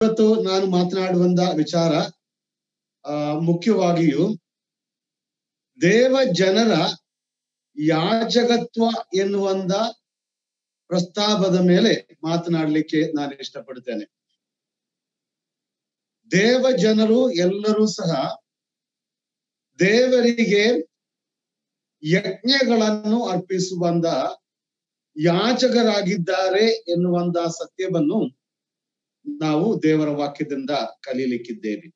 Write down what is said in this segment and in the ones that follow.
ಇವತ್ತು ನಾನು ಮಾತನಾಡುವಂತ ವಿಚಾರ ಆ ಮುಖ್ಯವಾಗಿಯೂ ದೇವ ಜನರ ಯಾಜಕತ್ವ ಎನ್ನುವಂತ ಪ್ರಸ್ತಾಪದ ಮೇಲೆ ಮಾತನಾಡಲಿಕ್ಕೆ ನಾನು ಇಷ್ಟಪಡ್ತೇನೆ ದೇವ ಜನರು ಎಲ್ಲರೂ ಸಹ ದೇವರಿಗೆ ಯಜ್ಞಗಳನ್ನು ಅರ್ಪಿಸುವಂತ ಯಾಚಕರಾಗಿದ್ದಾರೆ ಎನ್ನುವಂತ ಸತ್ಯವನ್ನು ನಾವು ದೇವರ ವಾಕ್ಯದಿಂದ ಕಲೀಲಿಕ್ಕಿದ್ದೇವೆ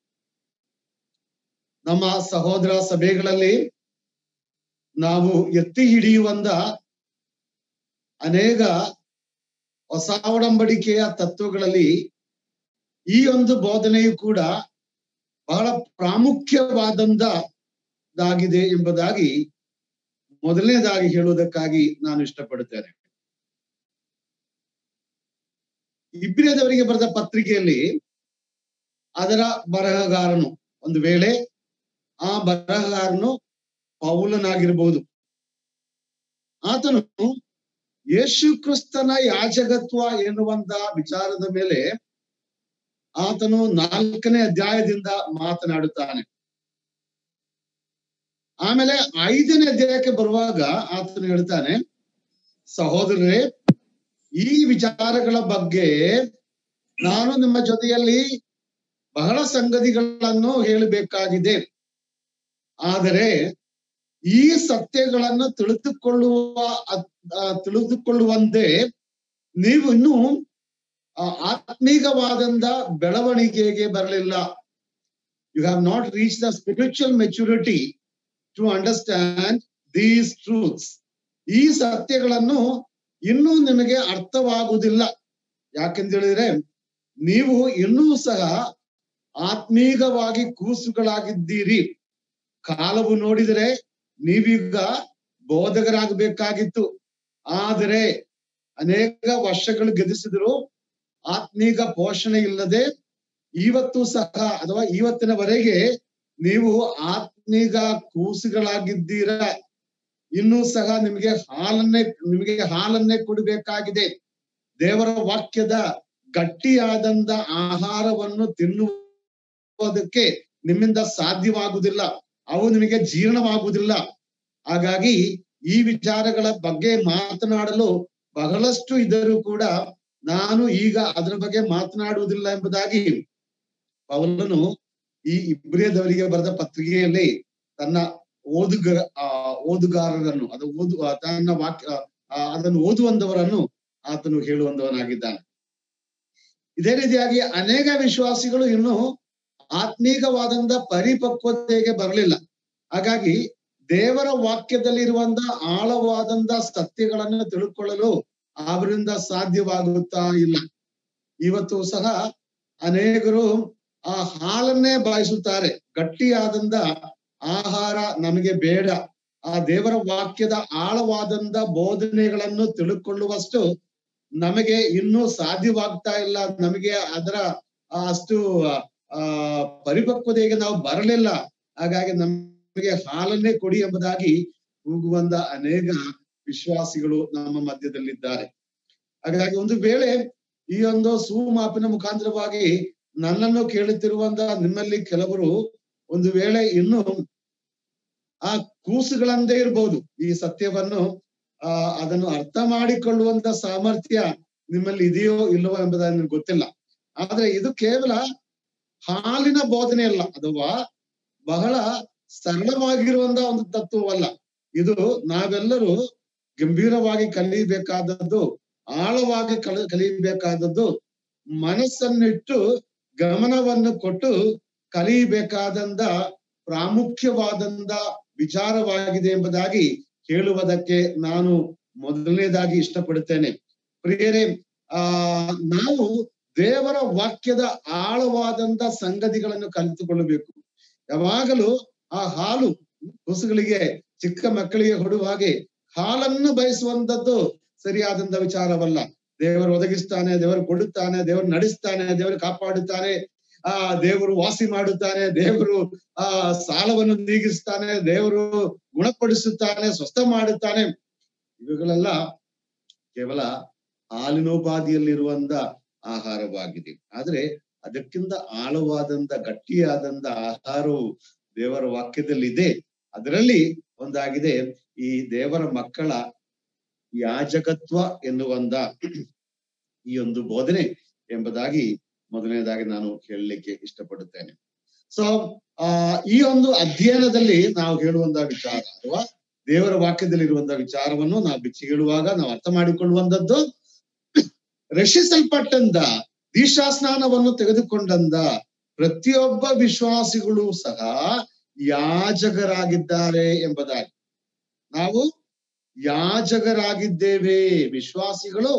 ನಮ್ಮ ಸಹೋದರ ಸಭೆಗಳಲ್ಲಿ ನಾವು ಎತ್ತಿ ಹಿಡಿಯುವಂತ ಅನೇಕ ಹೊಸ ಒಡಂಬಡಿಕೆಯ ತತ್ವಗಳಲ್ಲಿ ಈ ಒಂದು ಬೋಧನೆಯು ಕೂಡ ಬಹಳ ಪ್ರಾಮುಖ್ಯವಾದಂದಾಗಿದೆ ಎಂಬುದಾಗಿ ಮೊದಲನೇದಾಗಿ ಹೇಳುವುದಕ್ಕಾಗಿ ನಾನು ಇಷ್ಟಪಡುತ್ತೇನೆ ಇಬ್ರಿಯದವರಿಗೆ ಬರೆದ ಪತ್ರಿಕೆಯಲ್ಲಿ ಅದರ ಬರಹಗಾರನು ಒಂದು ವೇಳೆ ಆ ಬರಹಗಾರನು ಪೌಲನಾಗಿರ್ಬಹುದು ಆತನು ಯೇಸು ಕ್ರಿಸ್ತನ ಯಾಜಕತ್ವ ಎನ್ನುವಂತ ವಿಚಾರದ ಮೇಲೆ ಆತನು ನಾಲ್ಕನೇ ಅಧ್ಯಾಯದಿಂದ ಮಾತನಾಡುತ್ತಾನೆ ಆಮೇಲೆ ಐದನೇ ಅಧ್ಯಾಯಕ್ಕೆ ಬರುವಾಗ ಆತನು ಹೇಳ್ತಾನೆ ಸಹೋದರರೇ ಈ ವಿಚಾರಗಳ ಬಗ್ಗೆ ನಾನು ನಿಮ್ಮ ಜೊತೆಯಲ್ಲಿ ಬಹಳ ಸಂಗತಿಗಳನ್ನು ಹೇಳಬೇಕಾಗಿದೆ ಆದರೆ ಈ ಸತ್ಯಗಳನ್ನು ತಿಳಿದುಕೊಳ್ಳುವ ತಿಳಿದುಕೊಳ್ಳುವಂತೆ ನೀವು ಇನ್ನೂ ಆತ್ಮೀಕವಾದಂತ ಬೆಳವಣಿಗೆಗೆ ಬರಲಿಲ್ಲ you have not reach the spiritual maturity to understand these truths ಈ ಸತ್ಯಗಳನ್ನು ಇನ್ನೂ ನಿಮಗೆ ಅರ್ಥವಾಗುವುದಿಲ್ಲ ಯಾಕೆಂತ ಹೇಳಿದ್ರೆ ನೀವು ಇನ್ನೂ ಸಹ ಆತ್ಮೀಕವಾಗಿ ಕೂಸುಗಳಾಗಿದ್ದೀರಿ ಕಾಲವು ನೋಡಿದರೆ ನೀವೀಗ ಬೋಧಕರಾಗಬೇಕಾಗಿತ್ತು ಆದರೆ ಅನೇಕ ವರ್ಷಗಳು ಗತಿಸಿದ್ರು ಆತ್ಮೀಕ ಪೋಷಣೆ ಇಲ್ಲದೆ ಇವತ್ತು ಸಹ ಅಥವಾ ಇವತ್ತಿನವರೆಗೆ ನೀವು ಆತ್ಮೀಕ ಕೂಸುಗಳಾಗಿದ್ದೀರ ಇನ್ನೂ ಸಹ ನಿಮಗೆ ಹಾಲನ್ನೇ ನಿಮಗೆ ಹಾಲನ್ನೇ ಕೊಡಬೇಕಾಗಿದೆ ದೇವರ ವಾಕ್ಯದ ಗಟ್ಟಿಯಾದಂತ ಆಹಾರವನ್ನು ತಿನ್ನುವುದಕ್ಕೆ ನಿಮ್ಮಿಂದ ಸಾಧ್ಯವಾಗುವುದಿಲ್ಲ ಅವು ನಿಮಗೆ ಜೀರ್ಣವಾಗುವುದಿಲ್ಲ ಹಾಗಾಗಿ ಈ ವಿಚಾರಗಳ ಬಗ್ಗೆ ಮಾತನಾಡಲು ಬಹಳಷ್ಟು ಇದ್ದರೂ ಕೂಡ ನಾನು ಈಗ ಅದರ ಬಗ್ಗೆ ಮಾತನಾಡುವುದಿಲ್ಲ ಎಂಬುದಾಗಿ ಪೌಲನು ಈ ಇಬ್ರಿಯದವರಿಗೆ ಬರೆದ ಪತ್ರಿಕೆಯಲ್ಲಿ ತನ್ನ ಓದುಗ ಆ ಓದುಗಾರರನ್ನು ಅದು ಓದು ತನ್ನ ವಾಕ್ಯ ಅದನ್ನು ಓದುವಂತವರನ್ನು ಆತನು ಹೇಳುವಂತವನಾಗಿದ್ದಾನೆ ಇದೇ ರೀತಿಯಾಗಿ ಅನೇಕ ವಿಶ್ವಾಸಿಗಳು ಇನ್ನು ಆತ್ಮೀಕವಾದಂತ ಪರಿಪಕ್ವತೆಗೆ ಬರಲಿಲ್ಲ ಹಾಗಾಗಿ ದೇವರ ವಾಕ್ಯದಲ್ಲಿರುವಂತ ಆಳವಾದಂತ ಸತ್ಯಗಳನ್ನು ತಿಳ್ಕೊಳ್ಳಲು ಅವರಿಂದ ಸಾಧ್ಯವಾಗುತ್ತಾ ಇಲ್ಲ ಇವತ್ತು ಸಹ ಅನೇಕರು ಆ ಹಾಲನ್ನೇ ಬಯಸುತ್ತಾರೆ ಗಟ್ಟಿಯಾದಂತ ಆಹಾರ ನಮಗೆ ಬೇಡ ಆ ದೇವರ ವಾಕ್ಯದ ಆಳವಾದಂತ ಬೋಧನೆಗಳನ್ನು ತಿಳ್ಕೊಳ್ಳುವಷ್ಟು ನಮಗೆ ಇನ್ನೂ ಸಾಧ್ಯವಾಗ್ತಾ ಇಲ್ಲ ನಮಗೆ ಅದರ ಅಷ್ಟು ಆ ಪರಿಪಕ್ವತೆಗೆ ನಾವು ಬರಲಿಲ್ಲ ಹಾಗಾಗಿ ನಮಗೆ ಹಾಲನ್ನೇ ಕೊಡಿ ಎಂಬುದಾಗಿ ಕೂಗುವಂತ ಅನೇಕ ವಿಶ್ವಾಸಿಗಳು ನಮ್ಮ ಮಧ್ಯದಲ್ಲಿದ್ದಾರೆ ಹಾಗಾಗಿ ಒಂದು ವೇಳೆ ಈ ಒಂದು ಸುಮಾಪಿನ ಮುಖಾಂತರವಾಗಿ ನನ್ನನ್ನು ಕೇಳುತ್ತಿರುವಂತ ನಿಮ್ಮಲ್ಲಿ ಕೆಲವರು ಒಂದು ವೇಳೆ ಇನ್ನು ಆ ಕೂಸುಗಳಂದೇ ಇರ್ಬೋದು ಈ ಸತ್ಯವನ್ನು ಆ ಅದನ್ನು ಅರ್ಥ ಮಾಡಿಕೊಳ್ಳುವಂತ ಸಾಮರ್ಥ್ಯ ನಿಮ್ಮಲ್ಲಿ ಇದೆಯೋ ಇಲ್ಲವೋ ಎಂಬುದಾಗಿ ನನಗೆ ಗೊತ್ತಿಲ್ಲ ಆದ್ರೆ ಇದು ಕೇವಲ ಹಾಲಿನ ಬೋಧನೆ ಅಲ್ಲ ಅಥವಾ ಬಹಳ ಸರಳವಾಗಿರುವಂತ ಒಂದು ತತ್ವವಲ್ಲ ಇದು ನಾವೆಲ್ಲರೂ ಗಂಭೀರವಾಗಿ ಕಲಿಯಬೇಕಾದದ್ದು ಆಳವಾಗಿ ಕಲ ಕಲಿಯಬೇಕಾದದ್ದು ಮನಸ್ಸನ್ನಿಟ್ಟು ಗಮನವನ್ನು ಕೊಟ್ಟು ಕಲಿಯಬೇಕಾದಂತ ಪ್ರಾಮುಖ್ಯವಾದಂತ ವಿಚಾರವಾಗಿದೆ ಎಂಬುದಾಗಿ ಹೇಳುವುದಕ್ಕೆ ನಾನು ಮೊದಲನೇದಾಗಿ ಇಷ್ಟಪಡುತ್ತೇನೆ ಪ್ರಿಯರೇ ಆ ನಾವು ದೇವರ ವಾಕ್ಯದ ಆಳವಾದಂತ ಸಂಗತಿಗಳನ್ನು ಕಲಿತುಕೊಳ್ಳಬೇಕು ಯಾವಾಗಲೂ ಆ ಹಾಲು ಹೊಸುಗಳಿಗೆ ಚಿಕ್ಕ ಮಕ್ಕಳಿಗೆ ಕೊಡುವ ಹಾಗೆ ಹಾಲನ್ನು ಬಯಸುವಂತದ್ದು ಸರಿಯಾದಂತ ವಿಚಾರವಲ್ಲ ದೇವರು ಒದಗಿಸ್ತಾನೆ ದೇವರು ಕೊಡುತ್ತಾನೆ ದೇವರು ನಡೆಸ್ತಾನೆ ದೇವರು ಕಾಪಾಡುತ್ತಾನೆ ಆ ದೇವರು ವಾಸಿ ಮಾಡುತ್ತಾನೆ ದೇವರು ಆ ಸಾಲವನ್ನು ನೀಗಿಸ್ತಾನೆ ದೇವರು ಗುಣಪಡಿಸುತ್ತಾನೆ ಸ್ವಸ್ಥ ಮಾಡುತ್ತಾನೆ ಇವುಗಳೆಲ್ಲ ಕೇವಲ ಹಾಲಿನೋಪಾದಿಯಲ್ಲಿರುವಂತ ಆಹಾರವಾಗಿದೆ ಆದ್ರೆ ಅದಕ್ಕಿಂತ ಆಳವಾದಂತ ಗಟ್ಟಿಯಾದಂತ ಆಹಾರವು ದೇವರ ವಾಕ್ಯದಲ್ಲಿ ಇದೆ ಅದರಲ್ಲಿ ಒಂದಾಗಿದೆ ಈ ದೇವರ ಮಕ್ಕಳ ಯಾಜಕತ್ವ ಎನ್ನುವಂತ ಈ ಒಂದು ಬೋಧನೆ ಎಂಬುದಾಗಿ ಮೊದಲನೇದಾಗಿ ನಾನು ಹೇಳಲಿಕ್ಕೆ ಇಷ್ಟಪಡುತ್ತೇನೆ ಸೊ ಆ ಈ ಒಂದು ಅಧ್ಯಯನದಲ್ಲಿ ನಾವು ಹೇಳುವಂತ ವಿಚಾರ ಅಥವಾ ದೇವರ ವಾಕ್ಯದಲ್ಲಿ ಇರುವಂತಹ ವಿಚಾರವನ್ನು ನಾವು ಬಿಚ್ಚಿ ಹೇಳುವಾಗ ನಾವು ಅರ್ಥ ಮಾಡಿಕೊಳ್ಳುವಂತದ್ದು ರಕ್ಷಿಸಲ್ಪಟ್ಟಂತ ದೀಕ್ಷಾಸ್ನಾನವನ್ನು ತೆಗೆದುಕೊಂಡಂತ ಪ್ರತಿಯೊಬ್ಬ ವಿಶ್ವಾಸಿಗಳು ಸಹ ಯಾಜಕರಾಗಿದ್ದಾರೆ ಎಂಬುದಾಗಿ ನಾವು ಯಾಜಕರಾಗಿದ್ದೇವೆ ವಿಶ್ವಾಸಿಗಳು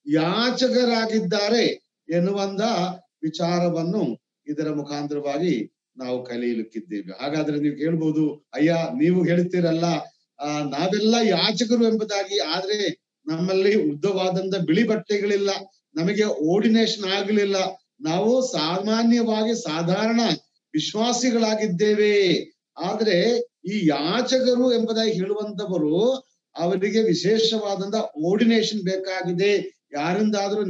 ಯಾಜಕರಾಗಿದ್ದಾರೆ ಎನ್ನುವಂತ ವಿಚಾರವನ್ನು ಇದರ ಮುಖಾಂತರವಾಗಿ ನಾವು ಕಲಿಯಲಿಕ್ಕಿದ್ದೇವೆ ಹಾಗಾದ್ರೆ ನೀವು ಕೇಳ್ಬೋದು ಅಯ್ಯ ನೀವು ಹೇಳ್ತೀರಲ್ಲ ಆ ನಾವೆಲ್ಲ ಯಾಚಕರು ಎಂಬುದಾಗಿ ಆದ್ರೆ ನಮ್ಮಲ್ಲಿ ಉದ್ದವಾದಂತ ಬಿಳಿ ಬಟ್ಟೆಗಳಿಲ್ಲ ನಮಗೆ ಓರ್ಡಿನೇಷನ್ ಆಗಲಿಲ್ಲ ನಾವು ಸಾಮಾನ್ಯವಾಗಿ ಸಾಧಾರಣ ವಿಶ್ವಾಸಿಗಳಾಗಿದ್ದೇವೆ ಆದ್ರೆ ಈ ಯಾಚಕರು ಎಂಬುದಾಗಿ ಹೇಳುವಂತವರು ಅವರಿಗೆ ವಿಶೇಷವಾದಂತ ಓರ್ಡಿನೇಷನ್ ಬೇಕಾಗಿದೆ ಯಾರಿಂದಾದ್ರೂ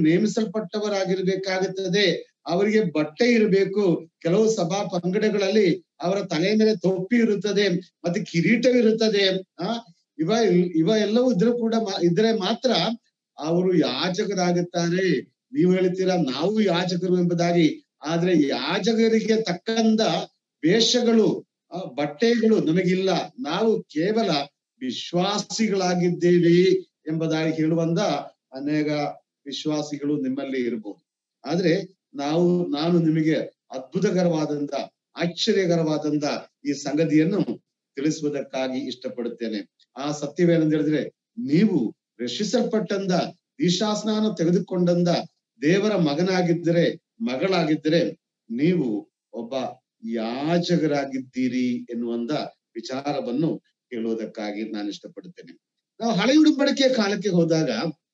ನೇಮಿಸಲ್ಪಟ್ಟವರಾಗಿರ್ಬೇಕಾಗುತ್ತದೆ ಅವರಿಗೆ ಬಟ್ಟೆ ಇರಬೇಕು ಕೆಲವು ಸಭಾ ಪಂಗಡಗಳಲ್ಲಿ ಅವರ ತಲೆ ಮೇಲೆ ತೊಪ್ಪಿ ಇರುತ್ತದೆ ಮತ್ತೆ ಕಿರೀಟವಿರುತ್ತದೆ ಆ ಇವ ಇವ ಎಲ್ಲವೂ ಇದ್ರೆ ಕೂಡ ಇದ್ರೆ ಮಾತ್ರ ಅವರು ಯಾಜಕರಾಗುತ್ತಾರೆ ನೀವು ಹೇಳ್ತೀರಾ ನಾವು ಯಾಜಕರು ಎಂಬುದಾಗಿ ಆದ್ರೆ ಯಾಜಕರಿಗೆ ತಕ್ಕಂತ ವೇಷಗಳು ಬಟ್ಟೆಗಳು ನಮಗಿಲ್ಲ ನಾವು ಕೇವಲ ವಿಶ್ವಾಸಿಗಳಾಗಿದ್ದೇವೆ ಎಂಬುದಾಗಿ ಹೇಳುವಂತ ಅನೇಕ ವಿಶ್ವಾಸಿಗಳು ನಿಮ್ಮಲ್ಲಿ ಇರಬಹುದು ಆದ್ರೆ ನಾವು ನಾನು ನಿಮಗೆ ಅದ್ಭುತಕರವಾದಂತ ಆಶ್ಚರ್ಯಕರವಾದಂತ ಈ ಸಂಗತಿಯನ್ನು ತಿಳಿಸುವುದಕ್ಕಾಗಿ ಇಷ್ಟಪಡುತ್ತೇನೆ ಆ ಸತ್ಯವೇನೆಂದು ಹೇಳಿದ್ರೆ ನೀವು ರಕ್ಷಿಸಲ್ಪಟ್ಟಂದ ದೀಶಾಸ್ನಾನ ತೆಗೆದುಕೊಂಡಂದ ದೇವರ ಮಗನಾಗಿದ್ದರೆ ಮಗಳಾಗಿದ್ದರೆ ನೀವು ಒಬ್ಬ ಯಾಜಕರಾಗಿದ್ದೀರಿ ಎನ್ನುವಂತ ವಿಚಾರವನ್ನು ಹೇಳುವುದಕ್ಕಾಗಿ ನಾನು ಇಷ್ಟಪಡುತ್ತೇನೆ ನಾವು ಹಳೆ ಉಡುಂಬಡಿಕೆಯ ಕಾಲಕ್ಕೆ ಹೋದಾಗ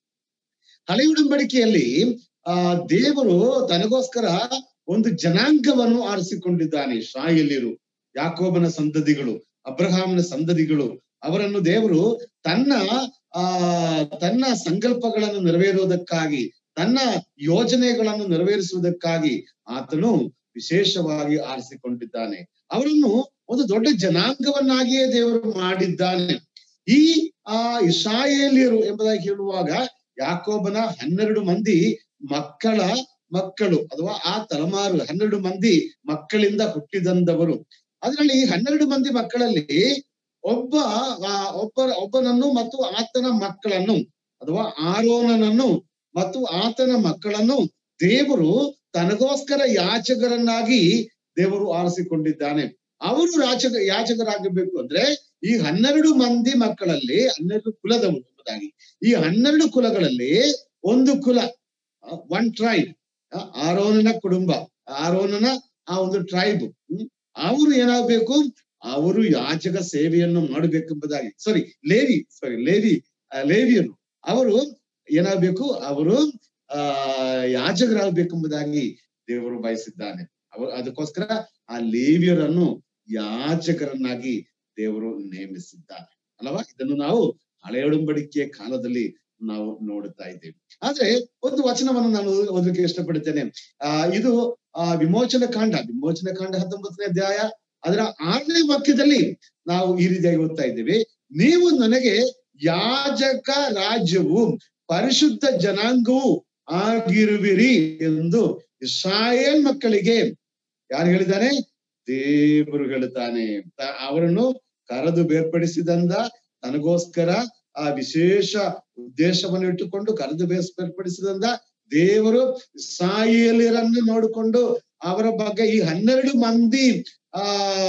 ಹಳೆ ಉಡುಂಬಡಿಕೆಯಲ್ಲಿ ಆ ದೇವರು ತನಗೋಸ್ಕರ ಒಂದು ಜನಾಂಗವನ್ನು ಆರಿಸಿಕೊಂಡಿದ್ದಾನೆ ಶಾಯಲ್ಲಿರು ಯಾಕೋಬನ ಸಂತತಿಗಳು ಅಬ್ರಹಾಮನ ಸಂತತಿಗಳು ಅವರನ್ನು ದೇವರು ತನ್ನ ಆ ತನ್ನ ಸಂಕಲ್ಪಗಳನ್ನು ನೆರವೇರುವುದಕ್ಕಾಗಿ ತನ್ನ ಯೋಜನೆಗಳನ್ನು ನೆರವೇರಿಸುವುದಕ್ಕಾಗಿ ಆತನು ವಿಶೇಷವಾಗಿ ಆರಿಸಿಕೊಂಡಿದ್ದಾನೆ ಅವರನ್ನು ಒಂದು ದೊಡ್ಡ ಜನಾಂಗವನ್ನಾಗಿಯೇ ದೇವರು ಮಾಡಿದ್ದಾನೆ ಈ ಆ ಇಸ್ರಾಯೇಲಿಯರು ಎಂಬುದಾಗಿ ಹೇಳುವಾಗ ಯಾಕೋಬನ ಹನ್ನೆರಡು ಮಂದಿ ಮಕ್ಕಳ ಮಕ್ಕಳು ಅಥವಾ ಆ ತಲೆಮಾರು ಹನ್ನೆರಡು ಮಂದಿ ಮಕ್ಕಳಿಂದ ಹುಟ್ಟಿದಂದವರು ಅದರಲ್ಲಿ ಹನ್ನೆರಡು ಮಂದಿ ಮಕ್ಕಳಲ್ಲಿ ಒಬ್ಬ ಒಬ್ಬ ಒಬ್ಬನನ್ನು ಮತ್ತು ಆತನ ಮಕ್ಕಳನ್ನು ಅಥವಾ ಆರೋನನನ್ನು ಮತ್ತು ಆತನ ಮಕ್ಕಳನ್ನು ದೇವರು ತನಗೋಸ್ಕರ ಯಾಚಕರನ್ನಾಗಿ ದೇವರು ಆರಿಸಿಕೊಂಡಿದ್ದಾನೆ ಅವರು ಯಾಚಕ ಯಾಚಕರಾಗಬೇಕು ಅಂದ್ರೆ ಈ ಹನ್ನೆರಡು ಮಂದಿ ಮಕ್ಕಳಲ್ಲಿ ಹನ್ನೆರಡು ಕುಲದವರು ಎಂಬುದಾಗಿ ಈ ಹನ್ನೆರಡು ಕುಲಗಳಲ್ಲಿ ಒಂದು ಕುಲ ಒನ್ ಟ್ರೈಬ್ ಆರೋನನ ಕುಟುಂಬ ಆರೋನನ ಆ ಒಂದು ಟ್ರೈಬ್ ಅವರು ಏನಾಗ್ಬೇಕು ಅವರು ಯಾಚಕ ಸೇವೆಯನ್ನು ಮಾಡಬೇಕೆಂಬುದಾಗಿ ಸಾರಿ ಲೇವಿ ಸಾರಿ ಲೇವಿ ಲೇವಿಯರು ಅವರು ಏನಾಗ್ಬೇಕು ಅವರು ಆ ಯಾಜಕರಾಗಬೇಕೆಂಬುದಾಗಿ ದೇವರು ಬಯಸಿದ್ದಾನೆ ಅವರು ಅದಕ್ಕೋಸ್ಕರ ಆ ಲೇವಿಯರನ್ನು ಯಾಜಕರನ್ನಾಗಿ ದೇವರು ನೇಮಿಸಿದ್ದಾನೆ ಅಲ್ಲವಾ ಇದನ್ನು ನಾವು ಹಳೆಯೊಡಂಬಡಿಕೆಯ ಕಾಲದಲ್ಲಿ ನಾವು ನೋಡುತ್ತಾ ಇದ್ದೇವೆ ಆದ್ರೆ ಒಂದು ವಚನವನ್ನು ನಾನು ಓದಲಿಕ್ಕೆ ಇಷ್ಟಪಡುತ್ತೇನೆ ಆ ಇದು ಆ ವಿಮೋಚನ ಕಾಂಡ ವಿಮೋಚನ ಕಾಂಡ ಹತ್ತೊಂಬತ್ತನೇ ಅಧ್ಯಾಯ ಅದರ ಆರನೇ ವಾಕ್ಯದಲ್ಲಿ ನಾವು ಈ ರೀತಿಯಾಗಿ ಓದ್ತಾ ಇದ್ದೇವೆ ನೀವು ನನಗೆ ಯಾಜಕ ರಾಜ್ಯವು ಪರಿಶುದ್ಧ ಜನಾಂಗವು ಆಗಿರುವಿರಿ ಎಂದು ಇಸ್ರಾಯೇಲ್ ಮಕ್ಕಳಿಗೆ ಯಾರು ಹೇಳಿದ್ದಾನೆ ದೇವರು ಹೇಳುತ್ತಾನೆ ಅವರನ್ನು ಕರೆದು ಬೇರ್ಪಡಿಸಿದಂದ ತನಗೋಸ್ಕರ ಆ ವಿಶೇಷ ಉದ್ದೇಶವನ್ನು ಇಟ್ಟುಕೊಂಡು ಕರೆದು ಬೇರ್ಪಡಿಸಿದಂದ ದೇವರು ಇಸ್ರಾಯೇಲಿಯರನ್ನು ನೋಡಿಕೊಂಡು ಅವರ ಬಗ್ಗೆ ಈ ಹನ್ನೆರಡು ಮಂದಿ ಆ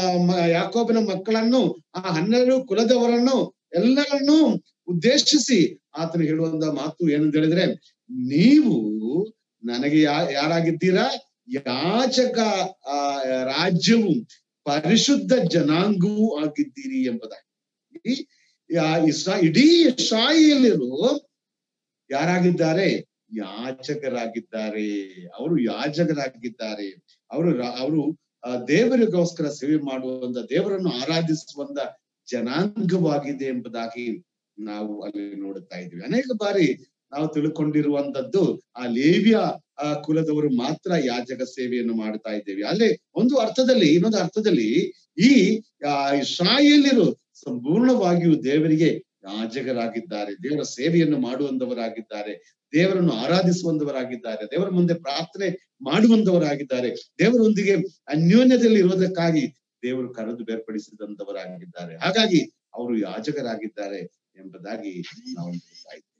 ಯಾಕೋಬನ ಮಕ್ಕಳನ್ನು ಆ ಹನ್ನೆರಡು ಕುಲದವರನ್ನು ಎಲ್ಲರನ್ನು ಉದ್ದೇಶಿಸಿ ಆತನು ಹೇಳುವಂತ ಮಾತು ಏನಂತ ಹೇಳಿದ್ರೆ ನೀವು ನನಗೆ ಯಾ ಯಾರಾಗಿದ್ದೀರಾ ಯಾಚಕ ಆ ರಾಜ್ಯವು ಪರಿಶುದ್ಧ ಜನಾಂಗವೂ ಆಗಿದ್ದೀರಿ ಎಂಬುದಾಗಿ ಇಸ್ರಾ ಇಡೀ ಇಸ್ರಾಯೇಲಿಯರು ಯಾರಾಗಿದ್ದಾರೆ ಯಾಚಕರಾಗಿದ್ದಾರೆ ಅವರು ಯಾಜಕರಾಗಿದ್ದಾರೆ ಅವರು ಅವರು ದೇವರಿಗೋಸ್ಕರ ಸೇವೆ ಮಾಡುವಂತ ದೇವರನ್ನು ಆರಾಧಿಸುವಂತ ಜನಾಂಗವಾಗಿದೆ ಎಂಬುದಾಗಿ ನಾವು ಅಲ್ಲಿ ನೋಡುತ್ತಾ ಇದ್ದೀವಿ ಅನೇಕ ಬಾರಿ ನಾವು ತಿಳ್ಕೊಂಡಿರುವಂತದ್ದು ಆ ಲೇವಿಯ ಆ ಕುಲದವರು ಮಾತ್ರ ಯಾಜಕ ಸೇವೆಯನ್ನು ಮಾಡ್ತಾ ಇದ್ದೇವೆ ಅಲ್ಲೇ ಒಂದು ಅರ್ಥದಲ್ಲಿ ಇನ್ನೊಂದು ಅರ್ಥದಲ್ಲಿ ಈ ಆ ಇಸ್ರಾಯೇಲ್ಯರು ಸಂಪೂರ್ಣವಾಗಿಯೂ ದೇವರಿಗೆ ಯಾಜಕರಾಗಿದ್ದಾರೆ ದೇವರ ಸೇವೆಯನ್ನು ಮಾಡುವಂತವರಾಗಿದ್ದಾರೆ ದೇವರನ್ನು ಆರಾಧಿಸುವಂತವರಾಗಿದ್ದಾರೆ ದೇವರ ಮುಂದೆ ಪ್ರಾರ್ಥನೆ ಮಾಡುವಂತವರಾಗಿದ್ದಾರೆ ದೇವರೊಂದಿಗೆ ಅನ್ಯೋನ್ಯದಲ್ಲಿ ಇರುವುದಕ್ಕಾಗಿ ದೇವರು ಕರೆದು ಬೇರ್ಪಡಿಸಿದಂತವರಾಗಿದ್ದಾರೆ ಹಾಗಾಗಿ ಅವರು ಯಾಜಕರಾಗಿದ್ದಾರೆ ಎಂಬುದಾಗಿ ನಾವು ನೋಡ್ತಾ ಇದ್ದೇವೆ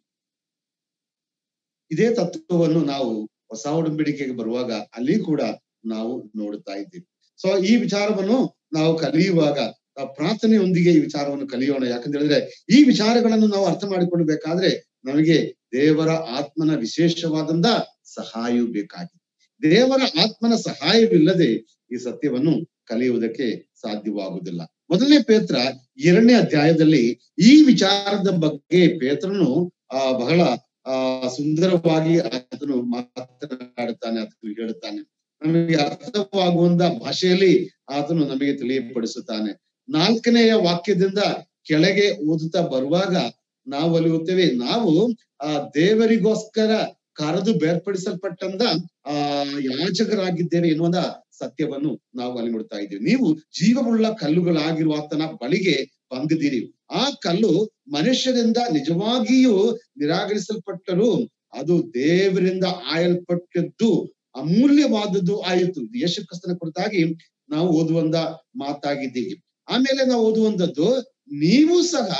ಇದೇ ತತ್ವವನ್ನು ನಾವು ಹೊಸ ಒಡಂಬಡಿಕೆಗೆ ಬರುವಾಗ ಅಲ್ಲಿ ಕೂಡ ನಾವು ನೋಡುತ್ತಾ ಇದ್ದೀವಿ ಸೊ ಈ ವಿಚಾರವನ್ನು ನಾವು ಕಲಿಯುವಾಗ ನಾವು ಪ್ರಾರ್ಥನೆಯೊಂದಿಗೆ ಈ ವಿಚಾರವನ್ನು ಕಲಿಯೋಣ ಯಾಕಂತ ಹೇಳಿದ್ರೆ ಈ ವಿಚಾರಗಳನ್ನು ನಾವು ಅರ್ಥ ಮಾಡಿಕೊಳ್ಳಬೇಕಾದ್ರೆ ನಮಗೆ ದೇವರ ಆತ್ಮನ ವಿಶೇಷವಾದಂತ ಸಹಾಯವು ಬೇಕಾಗಿದೆ ದೇವರ ಆತ್ಮನ ಸಹಾಯವಿಲ್ಲದೆ ಈ ಸತ್ಯವನ್ನು ಕಲಿಯುವುದಕ್ಕೆ ಸಾಧ್ಯವಾಗುವುದಿಲ್ಲ ಮೊದಲನೇ ಪೇತ್ರ ಎರಡನೇ ಅಧ್ಯಾಯದಲ್ಲಿ ಈ ವಿಚಾರದ ಬಗ್ಗೆ ಪೇತ್ರನು ಆ ಬಹಳ ಆ ಸುಂದರವಾಗಿ ಆತನು ಮಾತನಾಡುತ್ತಾನೆ ಆತನು ಹೇಳುತ್ತಾನೆ ನಮಗೆ ಅರ್ಥವಾಗುವಂತ ಭಾಷೆಯಲ್ಲಿ ಆತನು ನಮಗೆ ತಿಳಿಯಪಡಿಸುತ್ತಾನೆ ನಾಲ್ಕನೆಯ ವಾಕ್ಯದಿಂದ ಕೆಳಗೆ ಓದುತ್ತಾ ಬರುವಾಗ ನಾವು ಅಲಿಯುತ್ತೇವೆ ನಾವು ಆ ದೇವರಿಗೋಸ್ಕರ ಕರೆದು ಬೇರ್ಪಡಿಸಲ್ಪಟ್ಟಂದ ಆ ಯಾಜಕರಾಗಿದ್ದೇವೆ ಎನ್ನುವಂತ ಸತ್ಯವನ್ನು ನಾವು ಅಲ್ಲಿ ನೋಡ್ತಾ ಇದ್ದೀವಿ ನೀವು ಜೀವವುಳ್ಳ ಕಲ್ಲುಗಳಾಗಿರುವ ಆತನ ಬಳಿಗೆ ಬಂದಿದ್ದೀರಿ ಆ ಕಲ್ಲು ಮನುಷ್ಯರಿಂದ ನಿಜವಾಗಿಯೂ ನಿರಾಕರಿಸಲ್ಪಟ್ಟರು ಅದು ದೇವರಿಂದ ಆಯಲ್ಪಟ್ಟದ್ದು ಅಮೂಲ್ಯವಾದದ್ದು ಆಯಿತು ಯೇಸು ಕ್ರಿಸ್ತನ ಕುರಿತಾಗಿ ನಾವು ಓದುವಂತ ಮಾತಾಗಿದ್ದೀವಿ ಆಮೇಲೆ ನಾವು ಓದುವಂತದ್ದು ನೀವು ಸಹ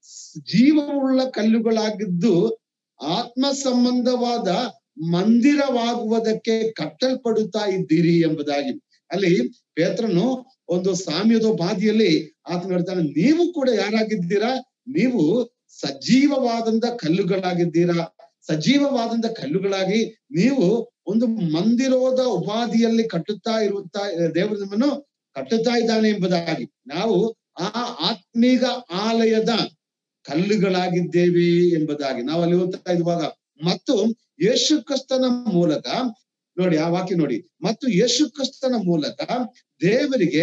ಜೀವವುಳ್ಳ ಕಲ್ಲುಗಳಾಗಿದ್ದು ಆತ್ಮ ಸಂಬಂಧವಾದ ಮಂದಿರವಾಗುವುದಕ್ಕೆ ಕಟ್ಟಲ್ಪಡುತ್ತಾ ಇದ್ದೀರಿ ಎಂಬುದಾಗಿ ಅಲ್ಲಿ ಪೇತ್ರನು ಒಂದು ಸಾಮ್ಯದ ಬಾದಿಯಲ್ಲಿ ಆತನ ಹೇಳ್ತಾನೆ ನೀವು ಕೂಡ ಯಾರಾಗಿದ್ದೀರಾ ನೀವು ಸಜೀವವಾದಂತ ಕಲ್ಲುಗಳಾಗಿದ್ದೀರಾ ಸಜೀವವಾದಂತ ಕಲ್ಲುಗಳಾಗಿ ನೀವು ಒಂದು ಮಂದಿರೋದ ಉಪಾಧಿಯಲ್ಲಿ ಕಟ್ಟುತ್ತಾ ಇರುತ್ತಾ ದೇವರು ನಮ್ಮನ್ನು ಕಟ್ಟುತ್ತಾ ಇದ್ದಾನೆ ಎಂಬುದಾಗಿ ನಾವು ಆ ಆತ್ಮೀಗ ಆಲಯದ ಕಲ್ಲುಗಳಾಗಿದ್ದೇವೆ ಎಂಬುದಾಗಿ ನಾವು ಅಲ್ಲಿ ಓದ್ತಾ ಇರುವಾಗ ಮತ್ತು ಯೇಸು ಕ್ರಿಸ್ತನ ಮೂಲಕ ನೋಡಿ ಆ ವಾಕ್ಯ ನೋಡಿ ಮತ್ತು ಯೇಸು ಕ್ರಿಸ್ತನ ಮೂಲಕ ದೇವರಿಗೆ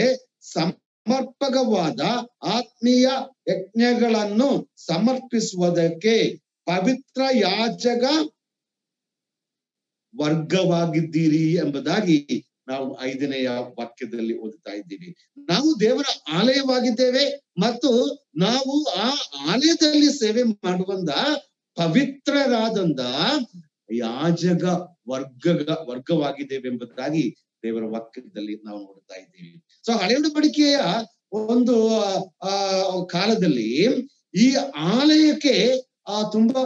ಸಮರ್ಪಕವಾದ ಆತ್ಮೀಯ ಯಜ್ಞಗಳನ್ನು ಸಮರ್ಪಿಸುವುದಕ್ಕೆ ಪವಿತ್ರ ಯಾಜಕ ವರ್ಗವಾಗಿದ್ದೀರಿ ಎಂಬುದಾಗಿ ನಾವು ಐದನೆಯ ವಾಕ್ಯದಲ್ಲಿ ಓದುತ್ತಾ ಇದ್ದೀವಿ ನಾವು ದೇವರ ಆಲಯವಾಗಿದ್ದೇವೆ ಮತ್ತು ನಾವು ಆ ಆಲಯದಲ್ಲಿ ಸೇವೆ ಮಾಡುವಂತ ಪವಿತ್ರರಾದಂತ ಯಾಜಕ ವರ್ಗ ವರ್ಗವಾಗಿದ್ದೇವೆ ಎಂಬುದಾಗಿ ದೇವರ ವಾಕ್ಯದಲ್ಲಿ ನಾವು ನೋಡ್ತಾ ಇದ್ದೀವಿ ಸೊ ಹಳೆ ಉಡಂಬಡಿಕೆಯ ಒಂದು ಆ ಕಾಲದಲ್ಲಿ ಈ ಆಲಯಕ್ಕೆ ಆ ತುಂಬಾ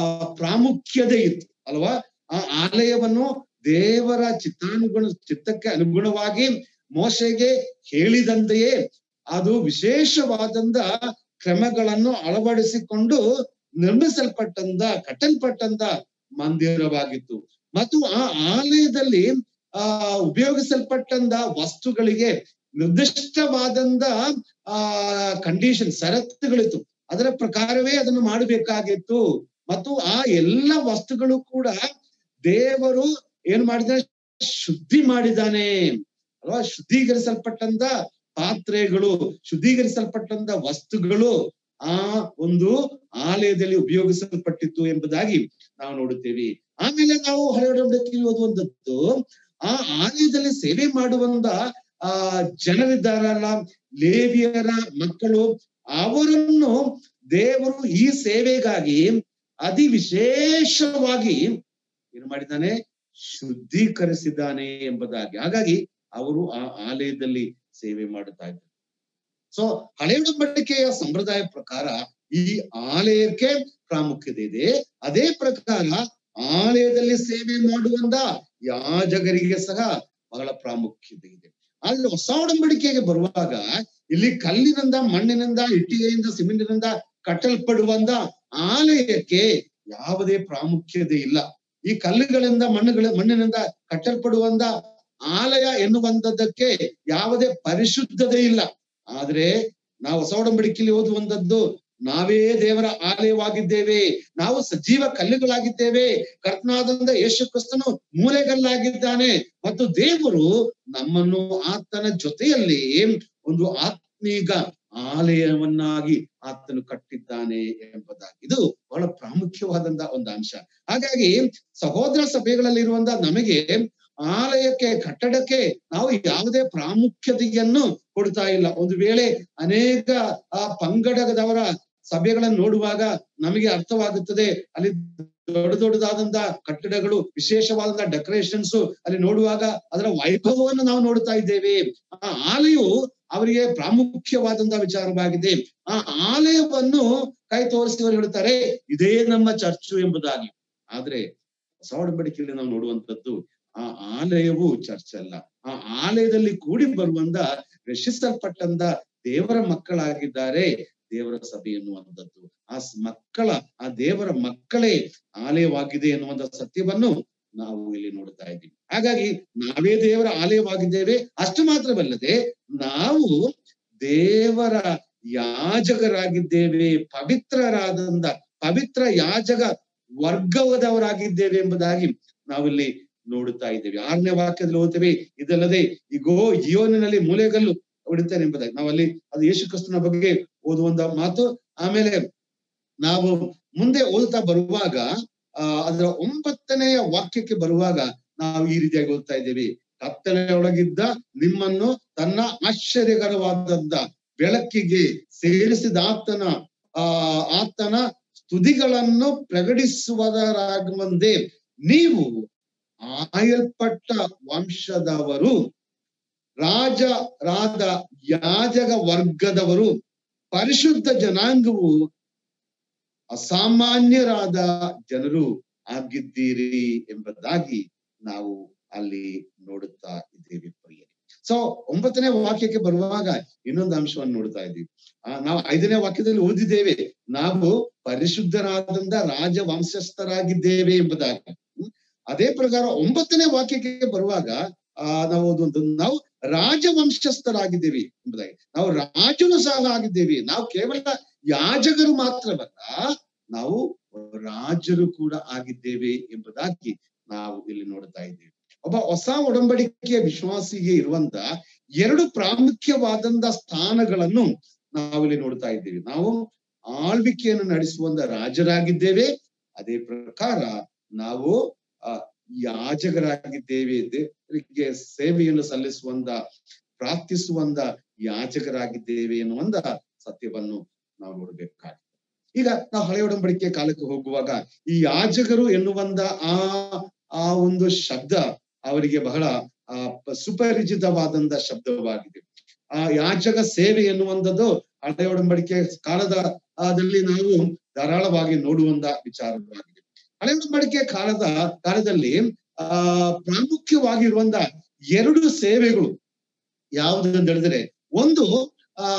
ಪ್ರಾಮುಖ್ಯತೆ ಇತ್ತು ಅಲ್ವಾ ಆ ಆಲಯವನ್ನು ದೇವರ ಚಿತ್ತಾನುಗುಣ ಚಿತ್ತಕ್ಕೆ ಅನುಗುಣವಾಗಿ ಮೋಸೆಗೆ ಹೇಳಿದಂತೆಯೇ ಅದು ವಿಶೇಷವಾದಂತ ಕ್ರಮಗಳನ್ನು ಅಳವಡಿಸಿಕೊಂಡು ನಿರ್ಮಿಸಲ್ಪಟ್ಟಂತ ಕಟ್ಟಲ್ಪಟ್ಟಂತ ಮಂದಿರವಾಗಿತ್ತು ಮತ್ತು ಆ ಆಲಯದಲ್ಲಿ ಆ ಉಪಯೋಗಿಸಲ್ಪಟ್ಟಂತ ವಸ್ತುಗಳಿಗೆ ನಿರ್ದಿಷ್ಟವಾದಂತ ಆ ಕಂಡೀಷನ್ ಷರತ್ತುಗಳಿತ್ತು ಅದರ ಪ್ರಕಾರವೇ ಅದನ್ನು ಮಾಡಬೇಕಾಗಿತ್ತು ಮತ್ತು ಆ ಎಲ್ಲ ವಸ್ತುಗಳು ಕೂಡ ದೇವರು ಏನ್ ಮಾಡಿದಾನೆ ಶುದ್ಧಿ ಮಾಡಿದಾನೆ ಅಲ್ವಾ ಶುದ್ಧೀಕರಿಸಲ್ಪಟ್ಟಂತ ಪಾತ್ರೆಗಳು ಶುದ್ಧೀಕರಿಸಲ್ಪಟ್ಟಂತ ವಸ್ತುಗಳು ಆ ಒಂದು ಆಲಯದಲ್ಲಿ ಉಪಯೋಗಿಸಲ್ಪಟ್ಟಿತ್ತು ಎಂಬುದಾಗಿ ನಾವು ನೋಡುತ್ತೇವೆ ಆಮೇಲೆ ನಾವು ಹಳೆಯೊಡಂಬಡಿಕೆಯಲ್ಲಿ ಓದುವಂತದ್ದು ಆ ಆಲಯದಲ್ಲಿ ಸೇವೆ ಮಾಡುವಂತ ಆ ಜನರಿದ್ದಾರಲ್ಲ ಲೇವಿಯರ ಮಕ್ಕಳು ಅವರನ್ನು ದೇವರು ಈ ಸೇವೆಗಾಗಿ ಅತಿ ವಿಶೇಷವಾಗಿ ಏನ್ ಮಾಡಿದ್ದಾನೆ ಶುದ್ಧೀಕರಿಸಿದ್ದಾನೆ ಎಂಬುದಾಗಿ ಹಾಗಾಗಿ ಅವರು ಆ ಆಲಯದಲ್ಲಿ ಸೇವೆ ಮಾಡುತ್ತಾ ಇದ್ದಾರೆ ಸೊ ಹಳೆ ಉಡಂಬಡಿಕೆಯ ಸಂಪ್ರದಾಯ ಪ್ರಕಾರ ಈ ಆಲಯಕ್ಕೆ ಪ್ರಾಮುಖ್ಯತೆ ಇದೆ ಅದೇ ಪ್ರಕಾರ ಆಲಯದಲ್ಲಿ ಸೇವೆ ಮಾಡುವಂತ ಯಾಜಕರಿಗೆ ಸಹ ಬಹಳ ಪ್ರಾಮುಖ್ಯತೆ ಇದೆ ಆದ್ರೆ ಹೊಸ ಉಡಂಬಡಿಕೆಗೆ ಬರುವಾಗ ಇಲ್ಲಿ ಕಲ್ಲಿನಿಂದ ಮಣ್ಣಿನಿಂದ ಇಟ್ಟಿಗೆಯಿಂದ ಸಿಮೆಂಟಿನಿಂದ ಕಟ್ಟಲ್ಪಡುವಂತ ಆಲಯಕ್ಕೆ ಯಾವುದೇ ಪ್ರಾಮುಖ್ಯತೆ ಇಲ್ಲ ಈ ಕಲ್ಲುಗಳಿಂದ ಮಣ್ಣುಗಳ ಮಣ್ಣಿನಿಂದ ಕಟ್ಟಲ್ಪಡುವಂತ ಆಲಯ ಎನ್ನುವಂತದ್ದಕ್ಕೆ ಯಾವುದೇ ಪರಿಶುದ್ಧತೆ ಇಲ್ಲ ಆದ್ರೆ ನಾವು ಹೊಸ ಒಡಂಬಡಿಕೆಯಲ್ಲಿ ಓದುವಂತದ್ದು ನಾವೇ ದೇವರ ಆಲಯವಾಗಿದ್ದೇವೆ ನಾವು ಸಜೀವ ಕಲ್ಲುಗಳಾಗಿದ್ದೇವೆ ಕರ್ತನಾದಂತ ಯೇಸು ಕ್ರಿಸ್ತನು ಮೂಲೆಗಲ್ಲಾಗಿದ್ದಾನೆ ಮತ್ತು ದೇವರು ನಮ್ಮನ್ನು ಆತನ ಜೊತೆಯಲ್ಲಿ ಒಂದು ಆತ್ಮೀಗ ಆಲಯವನ್ನಾಗಿ ಆತನು ಕಟ್ಟಿದ್ದಾನೆ ಎಂಬುದಾಗಿ ಇದು ಬಹಳ ಪ್ರಾಮುಖ್ಯವಾದಂತ ಒಂದು ಅಂಶ ಹಾಗಾಗಿ ಸಹೋದರ ಸಭೆಗಳಲ್ಲಿರುವಂತ ನಮಗೆ ಆಲಯಕ್ಕೆ ಕಟ್ಟಡಕ್ಕೆ ನಾವು ಯಾವುದೇ ಪ್ರಾಮುಖ್ಯತೆಯನ್ನು ಕೊಡ್ತಾ ಇಲ್ಲ ಒಂದು ವೇಳೆ ಅನೇಕ ಆ ಪಂಗಡದವರ ಸಭೆಗಳನ್ನು ನೋಡುವಾಗ ನಮಗೆ ಅರ್ಥವಾಗುತ್ತದೆ ಅಲ್ಲಿ ದೊಡ್ಡ ದೊಡ್ಡದಾದಂತ ಕಟ್ಟಡಗಳು ವಿಶೇಷವಾದಂತ ಡೆಕೋರೇಷನ್ಸ್ ಅಲ್ಲಿ ನೋಡುವಾಗ ಅದರ ವೈಭವವನ್ನು ನಾವು ನೋಡ್ತಾ ಇದ್ದೇವೆ ಆ ಆಲಯವು ಅವರಿಗೆ ಪ್ರಾಮುಖ್ಯವಾದಂತ ವಿಚಾರವಾಗಿದೆ ಆ ಆಲಯವನ್ನು ಕೈ ತೋರಿಸಿದವರು ಹೇಳ್ತಾರೆ ಇದೇ ನಮ್ಮ ಚರ್ಚು ಎಂಬುದಾಗಿ ಆದ್ರೆ ಹೊಸ ಒಡಂಬಡಿಕೆಯಲ್ಲಿ ನಾವು ನೋಡುವಂತದ್ದು ಆ ಆಲಯವು ಚರ್ಚ್ ಅಲ್ಲ ಆ ಆಲಯದಲ್ಲಿ ಕೂಡಿ ಬರುವಂತ ರಕ್ಷಿಸಲ್ಪಟ್ಟಂತ ದೇವರ ಮಕ್ಕಳಾಗಿದ್ದಾರೆ ದೇವರ ಸಭೆ ಎನ್ನುವಂಥದ್ದು ಆ ಸ್- ಮಕ್ಕಳ ಆ ದೇವರ ಮಕ್ಕಳೇ ಆಲಯವಾಗಿದೆ ಎನ್ನುವಂತ ಸತ್ಯವನ್ನು ನಾವು ಇಲ್ಲಿ ನೋಡ್ತಾ ಇದ್ದೀವಿ ಹಾಗಾಗಿ ನಾವೇ ದೇವರ ಆಲಯವಾಗಿದ್ದೇವೆ ಅಷ್ಟು ಮಾತ್ರವಲ್ಲದೆ ನಾವು ದೇವರ ಯಾಜಕರಾಗಿದ್ದೇವೆ ಪವಿತ್ರರಾದಂತ ಪವಿತ್ರ ಯಾಜಕ ವರ್ಗವದವರಾಗಿದ್ದೇವೆ ಎಂಬುದಾಗಿ ನಾವಿಲ್ಲಿ ನೋಡುತ್ತಾ ಇದ್ದೇವೆ ಆರನೇ ವಾಕ್ಯದಲ್ಲಿ ಓದ್ತೇವೆ ಇದಲ್ಲದೆ ಈಗೋ ಜೀವನಿನಲ್ಲಿ ಮೂಲೆಗಲ್ಲು ಹೊಡಿತಾನೆ ಎಂಬುದಾಗಿ ನಾವಲ್ಲಿ ಅದು ಯೇಸು ಕ್ರಿಸ್ತನ ಬಗ್ಗೆ ಓದುವಂತ ಮಾತು ಆಮೇಲೆ ನಾವು ಮುಂದೆ ಓದುತ್ತಾ ಬರುವಾಗ ಆ ಅದರ ಒಂಬತ್ತನೆಯ ವಾಕ್ಯಕ್ಕೆ ಬರುವಾಗ ನಾವು ಈ ರೀತಿಯಾಗಿ ಓದ್ತಾ ಇದ್ದೇವೆ ಕತ್ತಲೆಯೊಳಗಿದ್ದ ನಿಮ್ಮನ್ನು ತನ್ನ ಆಶ್ಚರ್ಯಕರವಾದಂತ ಬೆಳಕಿಗೆ ಸೇರಿಸಿದ ಆತನ ಆ ಆತನ ಸ್ತುತಿಗಳನ್ನು ಪ್ರಕಟಿಸುವುದರಾಗುವಂತೆ ನೀವು ಆಯಲ್ಪಟ್ಟ ವಂಶದವರು ರಾಜರಾದ ಯಾಜಕ ವರ್ಗದವರು ಪರಿಶುದ್ಧ ಜನಾಂಗವು ಅಸಾಮಾನ್ಯರಾದ ಜನರು ಆಗಿದ್ದೀರಿ ಎಂಬುದಾಗಿ ನಾವು ಅಲ್ಲಿ ನೋಡುತ್ತಾ ಇದ್ದೇವೆ ಪ್ರಿಯರೇ ಸೊ ಒಂಬತ್ತನೇ ವಾಕ್ಯಕ್ಕೆ ಬರುವಾಗ ಇನ್ನೊಂದು ಅಂಶವನ್ನು ನೋಡ್ತಾ ಇದ್ದೀವಿ ಆ ನಾವು ಐದನೇ ವಾಕ್ಯದಲ್ಲಿ ಓದಿದ್ದೇವೆ ನಾವು ಪರಿಶುದ್ಧರಾದಂತ ರಾಜ ವಂಶಸ್ಥರಾಗಿದ್ದೇವೆ ಎಂಬುದಾಗಿ ಹ್ಮ್. ಅದೇ ಪ್ರಕಾರ ಒಂಬತ್ತನೇ ವಾಕ್ಯಕ್ಕೆ ಬರುವಾಗ ಆ ನಾವು ಓದುವಂತ ನಾವು ರಾಜವಂಶಸ್ಥರಾಗಿದ್ದೇವೆ ಎಂಬುದಾಗಿ ನಾವು ರಾಜನು ಸಹ ಆಗಿದ್ದೇವೆ ನಾವು ಕೇವಲ ಯಾಜಕರು ಮಾತ್ರವಲ್ಲ ನಾವು ರಾಜರು ಕೂಡ ಆಗಿದ್ದೇವೆ ಎಂಬುದಾಗಿ ನಾವು ಇಲ್ಲಿ ನೋಡ್ತಾ ಇದ್ದೇವೆ ಒಬ್ಬ ಹೊಸ ಒಡಂಬಡಿಕೆಯ ವಿಶ್ವಾಸಿಗೆ ಇರುವಂತ ಎರಡು ಪ್ರಾಮುಖ್ಯವಾದಂತ ಸ್ಥಾನಗಳನ್ನು ನಾವಿಲ್ಲಿ ನೋಡ್ತಾ ಇದ್ದೇವೆ ನಾವು ಆಳ್ವಿಕೆಯನ್ನು ನಡೆಸುವಂತ ರಾಜರಾಗಿದ್ದೇವೆ ಅದೇ ಪ್ರಕಾರ ನಾವು ಆ ಯಾಜಕರಾಗಿದ್ದೇವೆ ದೇವರಿಗೆ ಸೇವೆಯನ್ನು ಸಲ್ಲಿಸುವಂತ ಪ್ರಾರ್ಥಿಸುವಂತ ಯಾಜಕರಾಗಿದ್ದೇವೆ ಎನ್ನುವಂತ ಸತ್ಯವನ್ನು ನಾವು ನೋಡ್ಬೇಕಾಗ್ತದೆ ಈಗ ನಾವು ಹಳೆ ಒಡಂಬಡಿಕೆ ಕಾಲಕ್ಕೆ ಹೋಗುವಾಗ ಈ ಯಾಜಕರು ಎನ್ನುವಂತ ಆ ಆ ಒಂದು ಶಬ್ದ ಅವರಿಗೆ ಬಹಳ ಆ ಪ- ಸುಪರಿಚಿತವಾದಂತ ಶಬ್ದವಾಗಿದೆ ಆ ಯಾಜಕ ಸೇವೆ ಎನ್ನುವಂಥದ್ದು ಹಳೆ ಒಡಂಬಡಿಕೆ ಕಾಲದ ಆದಲ್ಲಿ ನಾವು ಧಾರಾಳವಾಗಿ ನೋಡುವಂತ ವಿಚಾರವಾಗಿದೆ ಹಳೆ ಒಡಂಬಡಿಕೆ ಕಾಲದ ಕಾಲದಲ್ಲಿ ಆ ಪ್ರಾಮುಖ್ಯವಾಗಿರುವಂತ ಎರಡು ಸೇವೆಗಳು ಯಾವುದು ಅಂತ ಹೇಳಿದ್ರೆ ಒಂದು ಆ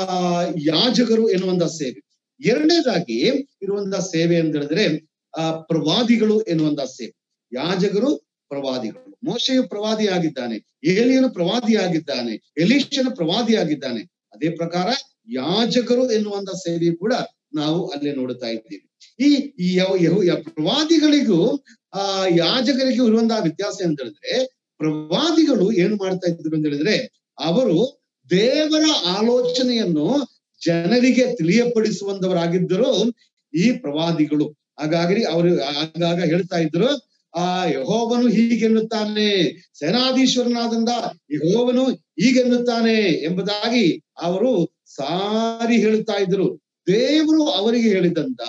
ಯಾಜಕರು ಎನ್ನುವಂತ ಸೇವೆ ಎರಡನೇದಾಗಿ ಇರುವಂತ ಸೇವೆ ಅಂತ ಹೇಳಿದ್ರೆ ಆ ಪ್ರವಾದಿಗಳು ಎನ್ನುವಂತ ಸೇವೆ ಯಾಜಕರು ಪ್ರವಾದಿಗಳು ಮೋಶೆಯು ಪ್ರವಾದಿಯಾಗಿದ್ದಾನೆ ಏಲಿಯನು ಪ್ರವಾದಿಯಾಗಿದ್ದಾನೆ ಎಲೀಶನು ಪ್ರವಾದಿಯಾಗಿದ್ದಾನೆ ಅದೇ ಪ್ರಕಾರ ಯಾಜಕರು ಎನ್ನುವಂತ ಸೇವೆ ಕೂಡ ನಾವು ಅಲ್ಲಿ ನೋಡುತ್ತಾ ಇದ್ದೀವಿ ಈ ಈ ಯವ- ಯಹು- ಯ- ಪ್ರವಾದಿಗಳಿಗೂ ಆ ಯಾಜಕರಿಗೂ ಇರುವಂತಹ ವ್ಯತ್ಯಾಸ ಅಂತ ಹೇಳಿದ್ರೆ ಪ್ರವಾದಿಗಳು ಏನು ಮಾಡ್ತಾ ಇದ್ರು ಅಂತ ಹೇಳಿದ್ರೆ ಅವರು ದೇವರ ಆಲೋಚನೆಯನ್ನು ಜನರಿಗೆ ತಿಳಿಯಪಡಿಸುವಂತವರಾಗಿದ್ದರು ಈ ಪ್ರವಾದಿಗಳು ಹಾಗಾಗಿ ಅವರು ಆಗಾಗ ಹೇಳ್ತಾ ಇದ್ರು ಆ ಯಹೋವನು ಹೀಗೆನ್ನುತ್ತಾನೆ ಸೇನಾಧೀಶ್ವರನಾದಂದ ಯಹೋವನು ಹೀಗೆನ್ನುತ್ತಾನೆ ಎಂಬುದಾಗಿ ಅವರು ಸಾರಿ ಹೇಳುತ್ತಾ ಇದ್ರು ದೇವರು ಅವರಿಗೆ ಹೇಳಿದಂತ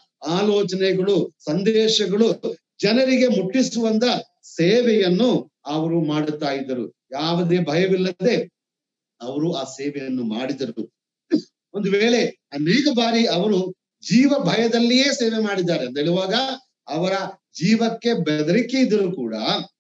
ಆಲೋಚನೆಗಳು ಸಂದೇಶಗಳು ಜನರಿಗೆ ಮುಟ್ಟಿಸುವಂತ ಸೇವೆಯನ್ನು ಅವರು ಮಾಡುತ್ತಾ ಇದ್ದರು ಯಾವುದೇ ಭಯವಿಲ್ಲದೆ ಅವರು ಆ ಸೇವೆಯನ್ನು ಮಾಡಿದರು ಒಂದು ವೇಳೆ ಅನೇಕ ಬಾರಿ ಅವರು ಜೀವ ಭಯದಲ್ಲಿಯೇ ಸೇವೆ ಮಾಡಿದ್ದಾರೆ ಅಂತ ಹೇಳುವಾಗ ಅವರ ಜೀವಕ್ಕೆ ಬೆದರಿಕೆ ಇದ್ರೂ ಕೂಡ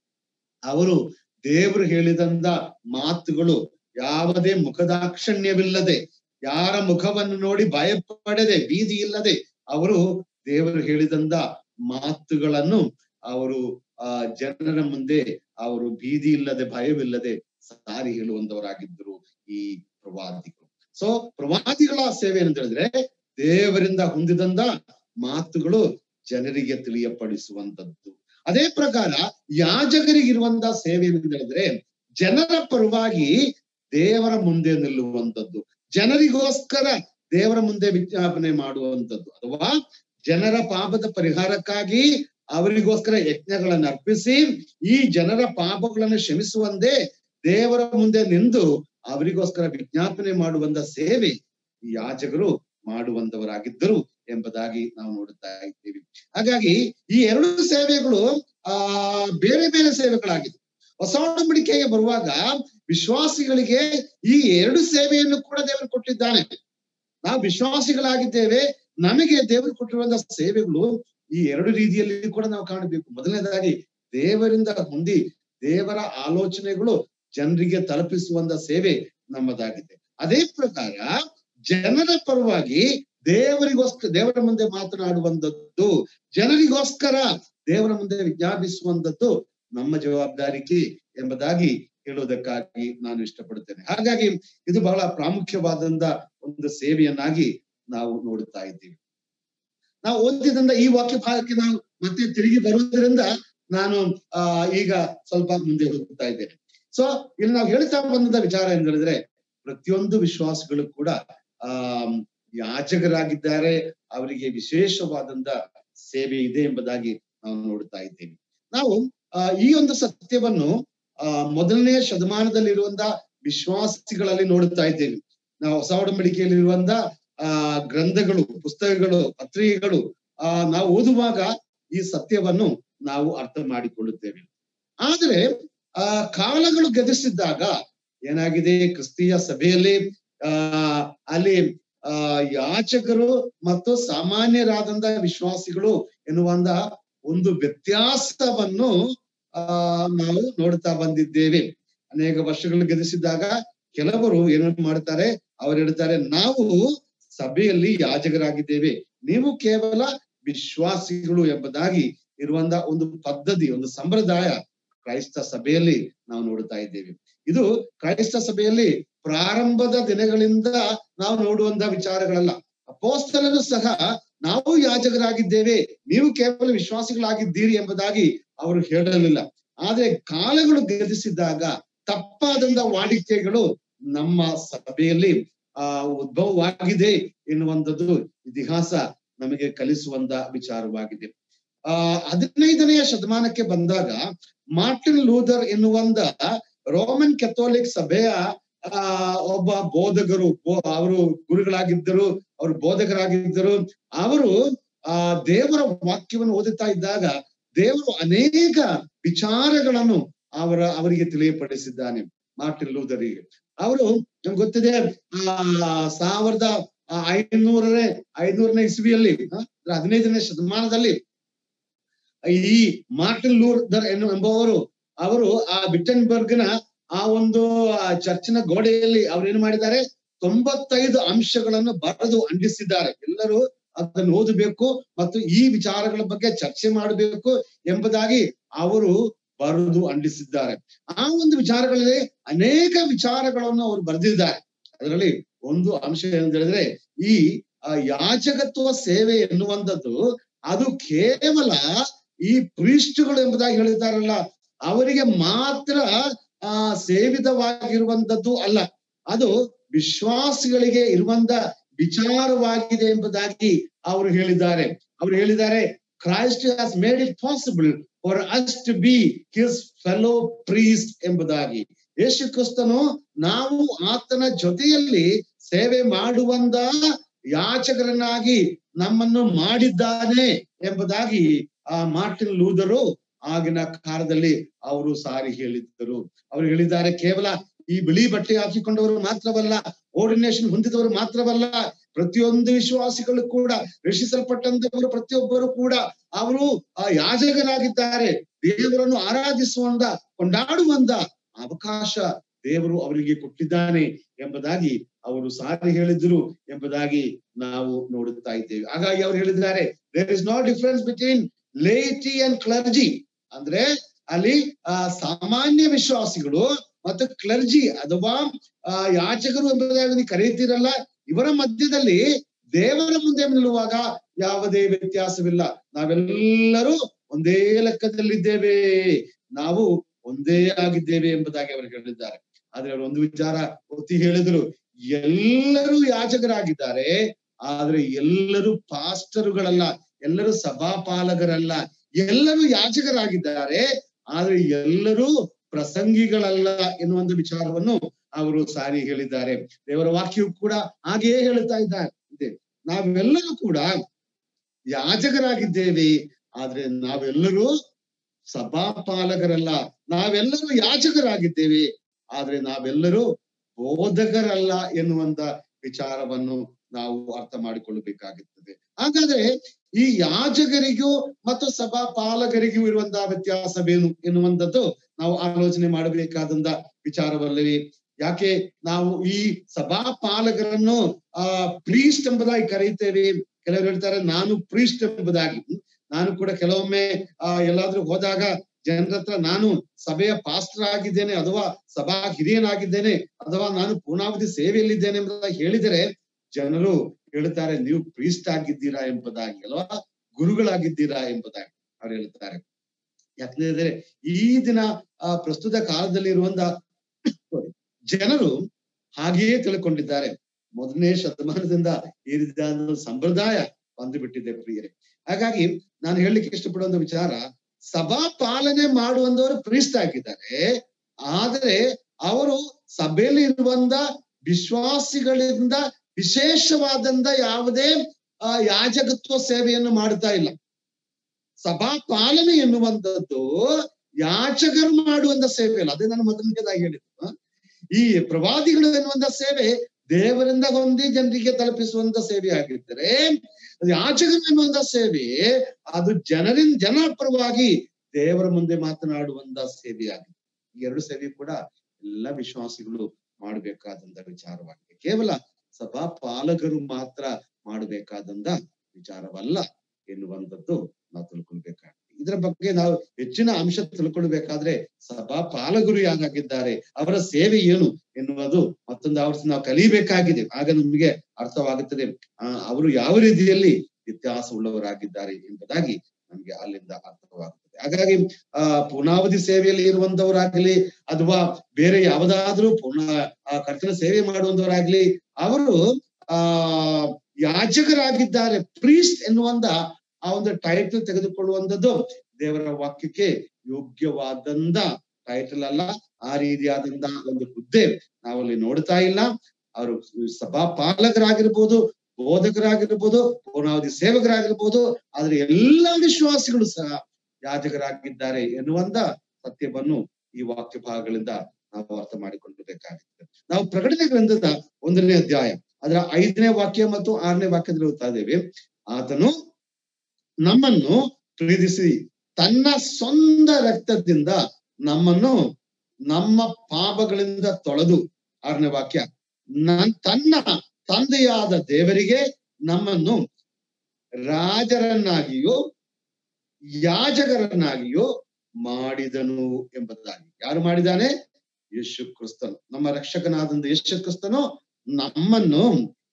ಅವರು ದೇವರು ಹೇಳಿದಂತ ಮಾತುಗಳು ಯಾವುದೇ ಮುಖದಾಕ್ಷಣ್ಯವಿಲ್ಲದೆ ಯಾರ ಮುಖವನ್ನು ನೋಡಿ ಭಯಪಡದೆ ಭೀತಿ ಇಲ್ಲದೆ ಅವರು ದೇವರು ಹೇಳಿದಂತ ಮಾತುಗಳನ್ನು ಅವರು ಆ ಜನರ ಮುಂದೆ ಅವರು ಭೀತಿ ಇಲ್ಲದೆ ಭಯವಿಲ್ಲದೆ ಸಾರಿ ಹೇಳುವಂತವರಾಗಿದ್ದರು ಈ ಪ್ರವಾದಿಗಳು ಸೊ ಪ್ರವಾದಿಗಳ ಸೇವೆ ಅಂತ ಹೇಳಿದ್ರೆ ದೇವರಿಂದ ಹೊಂದಿದಂತ ಮಾತುಗಳು ಜನರಿಗೆ ತಿಳಿಯಪಡಿಸುವಂತದ್ದು ಅದೇ ಪ್ರಕಾರ ಯಾಜಕರಿಗಿರುವಂತ ಸೇವೆ ಅಂತ ಹೇಳಿದ್ರೆ ಜನರ ಪರವಾಗಿ ದೇವರ ಮುಂದೆ ನಿಲ್ಲುವಂತದ್ದು ಜನರಿಗೋಸ್ಕರ ದೇವರ ಮುಂದೆ ವಿಜ್ಞಾಪನೆ ಮಾಡುವಂಥದ್ದು ಅಥವಾ ಜನರ ಪಾಪದ ಪರಿಹಾರಕ್ಕಾಗಿ ಅವರಿಗೋಸ್ಕರ ಯಜ್ಞಗಳನ್ನು ಅರ್ಪಿಸಿ ಈ ಜನರ ಪಾಪಗಳನ್ನು ಕ್ಷಮಿಸುವಂದೇ ದೇವರ ಮುಂದೆ ನಿಂದು ಅವರಿಗೋಸ್ಕರ ವಿಜ್ಞಾಪನೆ ಮಾಡುವಂತ ಸೇವೆ ಈ ಯಾಜಕರು ಮಾಡುವಂತವರಾಗಿದ್ದರು ಎಂಬುದಾಗಿ ನಾವು ನೋಡುತ್ತಾ ಇದ್ದೀವಿ ಹಾಗಾಗಿ ಈ ಎರಡು ಸೇವೆಗಳು ಆ ಬೇರೆ ಬೇರೆ ಸೇವೆಗಳಾಗಿದೆ ಹೊಸ ಒಡಂಬಡಿಕೆಗೆ ಬರುವಾಗ ವಿಶ್ವಾಸಿಗಳಿಗೆ ಈ ಎರಡು ಸೇವೆಯನ್ನು ಕೂಡ ದೇವರು ಕೊಟ್ಟಿದ್ದಾನೆ ನಾವು ವಿಶ್ವಾಸಿಗಳಾಗಿದ್ದೇವೆ ನಮಗೆ ದೇವರು ಕೊಟ್ಟಿರುವಂತಹ ಸೇವೆಗಳು ಈ ಎರಡು ರೀತಿಯಲ್ಲಿ ಕೂಡ ನಾವು ಕಾಣಬೇಕು ಮೊದಲನೇದಾಗಿ ದೇವರಿಂದ ಹೊಂದಿ ದೇವರ ಆಲೋಚನೆಗಳು ಜನರಿಗೆ ತಲುಪಿಸುವಂತ ಸೇವೆ ನಮ್ಮದಾಗಿದೆ ಅದೇ ಪ್ರಕಾರ ಜನರ ಪರವಾಗಿ ದೇವರಿಗೋಸ್ಕರ ದೇವರ ಮುಂದೆ ಮಾತನಾಡುವಂಥದ್ದು ಜನರಿಗೋಸ್ಕರ ದೇವರ ಮುಂದೆ ವಿಜ್ಞಾಪಿಸುವಂಥದ್ದು ನಮ್ಮ ಜವಾಬ್ದಾರಿಕೆ ಎಂಬುದಾಗಿ ಹೇಳುವುದಕ್ಕಾಗಿ ನಾನು ಇಷ್ಟಪಡುತ್ತೇನೆ ಹಾಗಾಗಿ ಇದು ಬಹಳ ಪ್ರಾಮುಖ್ಯವಾದಂತ ಒಂದು ಸೇವೆಯನ್ನಾಗಿ ನಾವು ನೋಡುತ್ತಾ ಇದ್ದೀವಿ ನಾವು ಓದಿದಂತ ಈ ವಾಕ್ಯ ಭಾಗಕ್ಕೆ ನಾವು ಮತ್ತೆ ತಿರುಗಿ ಬರುವುದರಿಂದ ನಾನು ಆ ಈಗ ಸ್ವಲ್ಪ ಮುಂದೆ ಹೋಗ್ತಾ ಇದ್ದೇನೆ ಸೊ ಇಲ್ಲಿ ನಾವು ಹೇಳ್ತಾ ಬಂದಂತ ವಿಚಾರ ಏನ್ ಹೇಳಿದ್ರೆ ಪ್ರತಿಯೊಂದು ವಿಶ್ವಾಸಗಳು ಕೂಡ ಆ ಯಾಜಕರಾಗಿದ್ದಾರೆ ಅವರಿಗೆ ವಿಶೇಷವಾದಂತ ಸೇವೆ ಇದೆ ಎಂಬುದಾಗಿ ನಾವು ನೋಡ್ತಾ ಇದ್ದೇವೆ ನಾವು ಆ ಈ ಒಂದು ಸತ್ಯವನ್ನು ಆ ಮೊದಲನೇ ಶತಮಾನದಲ್ಲಿರುವಂತ ವಿಶ್ವಾಸಿಗಳಲ್ಲಿ ನೋಡುತ್ತಾ ಇದ್ದೇವೆ ನಾವು ಹೊಸ ಒಡಂಬಡಿಕೆಯಲ್ಲಿರುವಂತ ಆ ಗ್ರಂಥಗಳು ಪುಸ್ತಕಗಳು ಪತ್ರಿಕೆಗಳು ಆ ನಾವು ಓದುವಾಗ ಈ ಸತ್ಯವನ್ನು ನಾವು ಅರ್ಥ ಮಾಡಿಕೊಳ್ಳುತ್ತೇವೆ ಆದ್ರೆ ಆ ಕಾಲಗಳು ಗತಿಸಿದ್ದಾಗ ಏನಾಗಿದೆ ಕ್ರಿಸ್ತೀಯ ಸಭೆಯಲ್ಲಿ ಆ ಅಲ್ಲಿ ಆ ಯಾಚಕರು ಮತ್ತು ಸಾಮಾನ್ಯರಾದಂತ ವಿಶ್ವಾಸಿಗಳು ಎನ್ನುವಂತ ಒಂದು ವ್ಯತ್ಯಾಸವನ್ನು ಆ ನಾವು ನೋಡ್ತಾ ಬಂದಿದ್ದೇವೆ ಅನೇಕ ವರ್ಷಗಳು ಗತಿಸಿದ್ದಾಗ ಕೆಲವರು ಏನೇನು ಮಾಡ್ತಾರೆ ಅವ್ರು ಹೇಳ್ತಾರೆ ನಾವು ಸಭೆಯಲ್ಲಿ ಯಾಜಕರಾಗಿದ್ದೇವೆ ನೀವು ಕೇವಲ ವಿಶ್ವಾಸಿಗಳು ಎಂಬುದಾಗಿ ಇರುವಂತ ಒಂದು ಪದ್ಧತಿ ಒಂದು ಸಂಪ್ರದಾಯ ಕ್ರೈಸ್ತ ಸಭೆಯಲ್ಲಿ ನಾವು ನೋಡ್ತಾ ಇದ್ದೇವೆ ಇದು ಕ್ರೈಸ್ತ ಸಭೆಯಲ್ಲಿ ಪ್ರಾರಂಭದ ದಿನಗಳಿಂದ ನಾವು ನೋಡುವಂತ ವಿಚಾರಗಳಲ್ಲ ಅಪೋಸ್ತಲರು ಸಹ ನಾವು ಯಾಜಕರಾಗಿದ್ದೇವೆ ನೀವು ಕೇವಲ ವಿಶ್ವಾಸಿಗಳಾಗಿದ್ದೀರಿ ಎಂಬುದಾಗಿ ಅವರು ಹೇಳಲಿಲ್ಲ ಆದ್ರೆ ಕಾಲಗಳು ಗತಿಸಿದಾಗ ತಪ್ಪಾದಂತ ವಾಡಿಕೆಗಳು ನಮ್ಮ ಸಭೆಯಲ್ಲಿ ಆ ಉದ್ಭವವಾಗಿದೆ ಎನ್ನುವಂಥದ್ದು ಇತಿಹಾಸ ನಮಗೆ ಕಲಿಸುವಂತ ವಿಚಾರವಾಗಿದೆ ಆ ಹದಿನೈದನೆಯ ಶತಮಾನಕ್ಕೆ ಬಂದಾಗ ಮಾರ್ಟಿನ್ ಲೂಥರ್ ಎನ್ನುವಂತ ರೋಮನ್ ಕೆಥೋಲಿಕ್ ಸಭೆಯ ಆ ಒಬ್ಬ ಬೋಧಕರು ಅವರು ಗುರುಗಳಾಗಿದ್ದರು ಅವರು ಬೋಧಕರಾಗಿದ್ದರು ಅವರು ಆ ದೇವರ ವಾಕ್ಯವನ್ನು ಓದುತ್ತಾ ಇದ್ದಾಗ ದೇವರು ಅನೇಕ ವಿಚಾರಗಳನ್ನು ಅವರ ಅವರಿಗೆ ತಿಳಿಯಪಡಿಸಿದ್ದಾನೆ ಮಾರ್ಟಿನ್ ಲೂಥರಿಗೆ ಅವರು ನಮ್ಗೆ ಗೊತ್ತಿದೆ ಆ ಸಾವಿರದ ಐನೂರನೇ ಐನೂರನೇ ಇಸ್ವಿಯಲ್ಲಿ ಹದಿನೈದನೇ ಶತಮಾನದಲ್ಲಿ ಈ ಮಾರ್ಟಿನ್ ಲೂಥರ್ ಎನ್ನು ಎಂಬುವರು ಅವರು ಆ ಬಿಟನ್ಬರ್ಗ್ನ ಆ ಒಂದು ಚರ್ಚಿನ ಗೋಡೆಯಲ್ಲಿ ಅವ್ರು ಏನ್ ಮಾಡಿದ್ದಾರೆ ತೊಂಬತ್ತೈದು ಅಂಶಗಳನ್ನು ಬರೆದು ಅಂಟಿಸಿದ್ದಾರೆ ಎಲ್ಲರೂ ಅದನ್ನು ಓದಬೇಕು ಮತ್ತು ಈ ವಿಚಾರಗಳ ಬಗ್ಗೆ ಚರ್ಚೆ ಮಾಡಬೇಕು ಎಂಬುದಾಗಿ ಅವರು ಬರೆದು ಅಂಟಿಸಿದ್ದಾರೆ ಆ ಒಂದು ವಿಚಾರಗಳಲ್ಲಿ ಅನೇಕ ವಿಚಾರಗಳನ್ನು ಅವರು ಬರೆದಿದ್ದಾರೆ ಅದರಲ್ಲಿ ಒಂದು ಅಂಶ ಏನಂತ ಹೇಳಿದ್ರೆ ಈ ಯಾಚಕತ್ವ ಸೇವೆ ಎನ್ನುವಂಥದ್ದು ಅದು ಕೇವಲ ಈ ಪ್ರೀಸ್ಟ್ಗಳು ಎಂಬುದಾಗಿ ಹೇಳಿದ್ದಾರಲ್ಲ ಅವರಿಗೆ ಮಾತ್ರ ಆ ಸೇವಿತವಾಗಿರುವಂತದ್ದು ಅಲ್ಲ ಅದು ವಿಶ್ವಾಸಿಗಳಿಗೆ ಇರುವಂತ ವಿಚಾರವಾಗಿದೆ ಎಂಬುದಾಗಿ ಅವರು ಹೇಳಿದ್ದಾರೆ ಅವರು ಹೇಳಿದ್ದಾರೆ Christ has made it possible for us to be his fellow priest ಎಂಬುದಾಗಿ ಯೇಸು ಕ್ರಿಸ್ತನು ನಾವು ಆತನ ಜೊತೆಯಲ್ಲಿ ಸೇವೆ ಮಾಡುವಂತ ಯಾಚಕರನ್ನಾಗಿ ನಮ್ಮನ್ನು ಮಾಡಿದ್ದಾನೆ ಎಂಬುದಾಗಿ ಆ ಮಾರ್ಟಿನ್ ಲೂದರು ಆಗಿನ ಕಾಲದಲ್ಲಿ ಅವರು ಸಾರಿ ಹೇಳಿದ್ದರು ಅವರು ಹೇಳಿದ್ದಾರೆ ಕೇವಲ ಈ ಬಿಳಿ ಬಟ್ಟೆ ಹಾಕಿಕೊಂಡವರು ಮಾತ್ರವಲ್ಲ ಓರ್ಡಿನೇಷನ್ ಹೊಂದಿದವರು ಮಾತ್ರವಲ್ಲ ಪ್ರತಿಯೊಂದು ವಿಶ್ವಾಸಿಗಳು ಕೂಡ ರಕ್ಷಿಸಲ್ಪಟ್ಟಂತವರು ಪ್ರತಿಯೊಬ್ಬರು ಕೂಡ ಅವರು ಆ ಯಾಜಕರಾಗಿದ್ದಾರೆ ದೇವರನ್ನು ಆರಾಧಿಸುವಂತ ಕೊಂಡಾಡುವಂತ ಅವಕಾಶ ದೇವರು ಅವರಿಗೆ ಕೊಟ್ಟಿದ್ದಾನೆ ಎಂಬುದಾಗಿ ಅವರು ಸಾರಿ ಹೇಳಿದ್ರು ಎಂಬುದಾಗಿ ನಾವು ನೋಡುತ್ತಾ ಇದ್ದೇವೆ ಹಾಗಾಗಿ ಅವರು ಹೇಳಿದ್ದಾರೆ there is no difference between laity and clergy ಅಂದ್ರೆ ಅಲ್ಲಿ ಆ ಸಾಮಾನ್ಯ ವಿಶ್ವಾಸಿಗಳು ಮತ್ತು ಕ್ಲರ್ಜಿ ಅಥವಾ ಆ ಯಾಚಕರು ಎಂಬುದಾಗಿ ಕರೆಯುತ್ತೀರಲ್ಲ ಇವರ ಮಧ್ಯದಲ್ಲಿ ದೇವರ ಮುಂದೆ ನಿಲ್ಲುವಾಗ ಯಾವುದೇ ವ್ಯತ್ಯಾಸವಿಲ್ಲ ನಾವೆಲ್ಲರೂ ಒಂದೇ ಲೆಕ್ಕದಲ್ಲಿದ್ದೇವೆ ನಾವು ಒಂದೇ ಆಗಿದ್ದೇವೆ ಎಂಬುದಾಗಿ ಅವರು ಹೇಳಿದ್ದಾರೆ ಆದ್ರೆ ಅವರು ಒಂದು ವಿಚಾರ ಒತ್ತಿ ಹೇಳಿದ್ರು ಎಲ್ಲರೂ ಯಾಜಕರಾಗಿದ್ದಾರೆ ಆದ್ರೆ ಎಲ್ಲರೂ ಪಾಸ್ಟರುಗಳಲ್ಲ ಎಲ್ಲರೂ ಸಭಾಪಾಲಕರಲ್ಲ ಎಲ್ಲರೂ ಯಾಜಕರಾಗಿದ್ದಾರೆ ಆದ್ರೆ ಎಲ್ಲರೂ ಪ್ರಸಂಗಿಗಳಲ್ಲ ಎನ್ನುವಂತ ವಿಚಾರವನ್ನು ಅವರು ಸಾರಿ ಹೇಳಿದ್ದಾರೆ ದೇವರ ವಾಕ್ಯವು ಕೂಡ ಹಾಗೆಯೇ ಹೇಳ್ತಾ ಇದ್ದಾರೆ ನಾವೆಲ್ಲರೂ ಕೂಡ ಯಾಜಕರಾಗಿದ್ದೇವೆ ಆದ್ರೆ ನಾವೆಲ್ಲರೂ ಸಭಾಪಾಲಕರಲ್ಲ ನಾವೆಲ್ಲರೂ ಯಾಜಕರಾಗಿದ್ದೇವೆ ಆದ್ರೆ ನಾವೆಲ್ಲರೂ ಬೋಧಕರಲ್ಲ ಎನ್ನುವಂತ ವಿಚಾರವನ್ನು ನಾವು ಅರ್ಥ ಮಾಡಿಕೊಳ್ಳಬೇಕಾಗುತ್ತದೆ ಹಾಗಾದ್ರೆ ಈ ಯಾಜಕರಿಗೂ ಮತ್ತು ಸಭಾ ಪಾಲಕರಿಗೂ ಇರುವಂತಹ ವ್ಯತ್ಯಾಸವೇನು ಎನ್ನುವಂಥದ್ದು ನಾವು ಆಲೋಚನೆ ಮಾಡಬೇಕಾದಂತ ವಿಚಾರವಲ್ಲವೇ ಯಾಕೆ ನಾವು ಈ ಸಭಾ ಪಾಲಕರನ್ನು ಆ ಪ್ರೀಸ್ಟ್ ಎಂಬುದಾಗಿ ಕರೀತೇವೆ ಕೆಲವರು ಹೇಳ್ತಾರೆ ನಾನು ಪ್ರೀಸ್ಟ್ ಎಂಬುದಾಗಿ ನಾನು ಕೂಡ ಕೆಲವೊಮ್ಮೆ ಆ ಎಲ್ಲಾದ್ರೂ ಹೋದಾಗ ಜನರ ಹತ್ರ ನಾನು ಸಭೆಯ ಪಾಸ್ಟರ್ ಆಗಿದ್ದೇನೆ ಅಥವಾ ಸಭಾ ಹಿರಿಯನಾಗಿದ್ದೇನೆ ಅಥವಾ ನಾನು ಪೂರ್ಣಾವಧಿ ಸೇವೆಯಲ್ಲಿದ್ದೇನೆ ಎಂಬುದಾಗಿ ಹೇಳಿದರೆ ಜನರು ಹೇಳ್ತಾರೆ ನೀವು ಪ್ರೀಸ್ಟ್ ಆಗಿದ್ದೀರಾ ಎಂಬುದಾಗಿ ಅಲ್ವಾ ಗುರುಗಳಾಗಿದ್ದೀರಾ ಎಂಬುದಾಗಿ ಅವ್ರು ಹೇಳ್ತಾರೆ ಯಾಕಂದ್ರೆ ಈ ದಿನ ಆ ಪ್ರಸ್ತುತ ಕಾಲದಲ್ಲಿ ಇರುವಂತ ಜನರು ಹಾಗೆಯೇ ತಿಳ್ಕೊಂಡಿದ್ದಾರೆ ಮೊದಲನೇ ಶತಮಾನದಿಂದ ಈ ರೀತಿಯಾದ ಸಂಪ್ರದಾಯ ಬಂದು ಬಿಟ್ಟಿದೆ ಪ್ರಿಯರೇ ಹಾಗಾಗಿ ನಾನು ಹೇಳಲಿಕ್ಕೆ ಇಷ್ಟಪಡುವಂತ ವಿಚಾರ ಸಭಾ ಪಾಲನೆ ಮಾಡುವಂತವರು ಪ್ರೀಸ್ಟ್ ಆಗಿದ್ದಾರೆ ಆದರೆ ಅವರು ಸಭೆಯಲ್ಲಿ ಇರುವಂತ ವಿಶ್ವಾಸಿಗಳಿಂದ ವಿಶೇಷವಾದಂತ ಯಾವುದೇ ಆ ಯಾಜಕತ್ವ ಸೇವೆಯನ್ನು ಮಾಡ್ತಾ ಇಲ್ಲ ಸಭಾ ಪಾಲನೆ ಎನ್ನುವಂಥದ್ದು ಯಾಚಕರು ಮಾಡುವಂತ ಸೇವೆ ಅಲ್ಲ ಅದೇ ನಾನು ಮೊದಲನೇದಾಗಿ ಹೇಳಿದ್ದು ಈ ಪ್ರವಾದಿಗಳು ಎನ್ನುವಂತ ಸೇವೆ ದೇವರಿಂದ ಹೊಂದಿ ಜನರಿಗೆ ತಲುಪಿಸುವಂತ ಸೇವೆ ಆಗಿದ್ದರೆ ಯಾಚಕರು ಎನ್ನುವಂತ ಸೇವೆ ಅದು ಜನರಿಂದ ಜನರ ಪರವಾಗಿ ದೇವರ ಮುಂದೆ ಮಾತನಾಡುವಂತ ಸೇವೆ ಆಗಿದೆ ಈ ಎರಡು ಸೇವೆ ಕೂಡ ಎಲ್ಲ ವಿಶ್ವಾಸಿಗಳು ಮಾಡಬೇಕಾದಂತ ವಿಚಾರವಾಗಿದೆ ಕೇವಲ ಸಭಾ ಪಾಲಕರು ಮಾತ್ರ ಮಾಡಬೇಕಾದಂತ ವಿಚಾರವಲ್ಲ ಎನ್ನುವಂಥದ್ದು ನಾವು ತಿಳ್ಕೊಳ್ಬೇಕಾಗ್ತದೆ ಇದರ ಬಗ್ಗೆ ನಾವು ಹೆಚ್ಚಿನ ಅಂಶ ತಿಳ್ಕೊಳ್ಬೇಕಾದ್ರೆ ಸಭಾ ಪಾಲಕರು ಯಾಕಾಗಿದ್ದಾರೆ ಅವರ ಸೇವೆ ಏನು ಎನ್ನುವುದು ಮತ್ತೊಂದು ಅವ್ರ ನಾವು ಕಲಿಬೇಕಾಗಿದೆ ಆಗ ನಮಗೆ ಅರ್ಥವಾಗುತ್ತದೆ ಆ ಅವರು ಯಾವ ರೀತಿಯಲ್ಲಿ ವ್ಯತ್ಯಾಸ ಉಳ್ಳವರಾಗಿದ್ದಾರೆ ಎಂಬುದಾಗಿ ನಮ್ಗೆ ಅಲ್ಲಿಂದ ಅರ್ಥವಾಗುತ್ತದೆ ಹಾಗಾಗಿ ಆ ಪೂರ್ಣಾವಧಿ ಸೇವೆಯಲ್ಲಿ ಇರುವಂತವರಾಗ್ಲಿ ಅಥವಾ ಬೇರೆ ಯಾವುದಾದ್ರೂ ಪೂರ್ಣ ಆ ಕರ್ತನ ಸೇವೆ ಮಾಡುವಂತವರಾಗ್ಲಿ ಅವರು ಆ ಯಾಜಕರಾಗಿದ್ದಾರೆ ಪ್ರೀಸ್ಟ್ ಎನ್ನುವಂತ ಆ ಒಂದು ಟೈಟಲ್ ತೆಗೆದುಕೊಳ್ಳುವಂಥದ್ದು ದೇವರ ವಾಕ್ಯಕ್ಕೆ ಯೋಗ್ಯವಾದಂತ ಟೈಟಲ್ ಅಲ್ಲ ಆ ರೀತಿಯಾದಂತ ಒಂದು ಹುದ್ದೆ ನಾವಲ್ಲಿ ನೋಡ್ತಾ ಇಲ್ಲ ಅವರು ಸಭಾ ಪಾಲಕರಾಗಿರ್ಬೋದು ಬೋಧಕರಾಗಿರ್ಬೋದು ಪೂರ್ಣಾವಧಿ ಸೇವಕರಾಗಿರ್ಬೋದು ಆದ್ರೆ ಎಲ್ಲಾ ವಿಶ್ವಾಸಿಗಳು ಸಹ ಯಾಜಕರಾಗಿದ್ದಾರೆ ಎನ್ನುವಂತ ಸತ್ಯವನ್ನು ಈ ವಾಕ್ಯ ಭಾಗಗಳಿಂದ ನಾವು ಅರ್ಥ ಮಾಡಿಕೊಳ್ಳಬೇಕಾಗುತ್ತದೆ ನಾವು ಪ್ರಕಟಣೆ ಗ್ರಂಥದ ಒಂದನೇ ಅಧ್ಯಾಯ ಅದರ ಐದನೇ ವಾಕ್ಯ ಮತ್ತು ಆರನೇ ವಾಕ್ಯದಲ್ಲಿ ಓದ್ತಾ ಇದ್ದೇವೆ ಆತನು ನಮ್ಮನ್ನು ಪ್ರೀತಿಸಿ ತನ್ನ ಸ್ವಂತ ರಕ್ತದಿಂದ ನಮ್ಮನ್ನು ನಮ್ಮ ಪಾಪಗಳಿಂದ ತೊಳೆದು ಆರನೇ ವಾಕ್ಯ ನನ್ ತನ್ನ ತಂದೆಯಾದ ದೇವರಿಗೆ ನಮ್ಮನ್ನು ರಾಜರನ್ನಾಗಿಯೂ ಯಾಜಕರನ್ನಾಗಿಯೂ ಮಾಡಿದನು ಎಂಬುದಾಗಿ ಯಾರು ಮಾಡಿದಾನೆ ಯೇಸು ಕ್ರಿಸ್ತನು ನಮ್ಮ ರಕ್ಷಕನಾದಂತ ಯೇಸು ಕ್ರಿಸ್ತನು ನಮ್ಮನ್ನು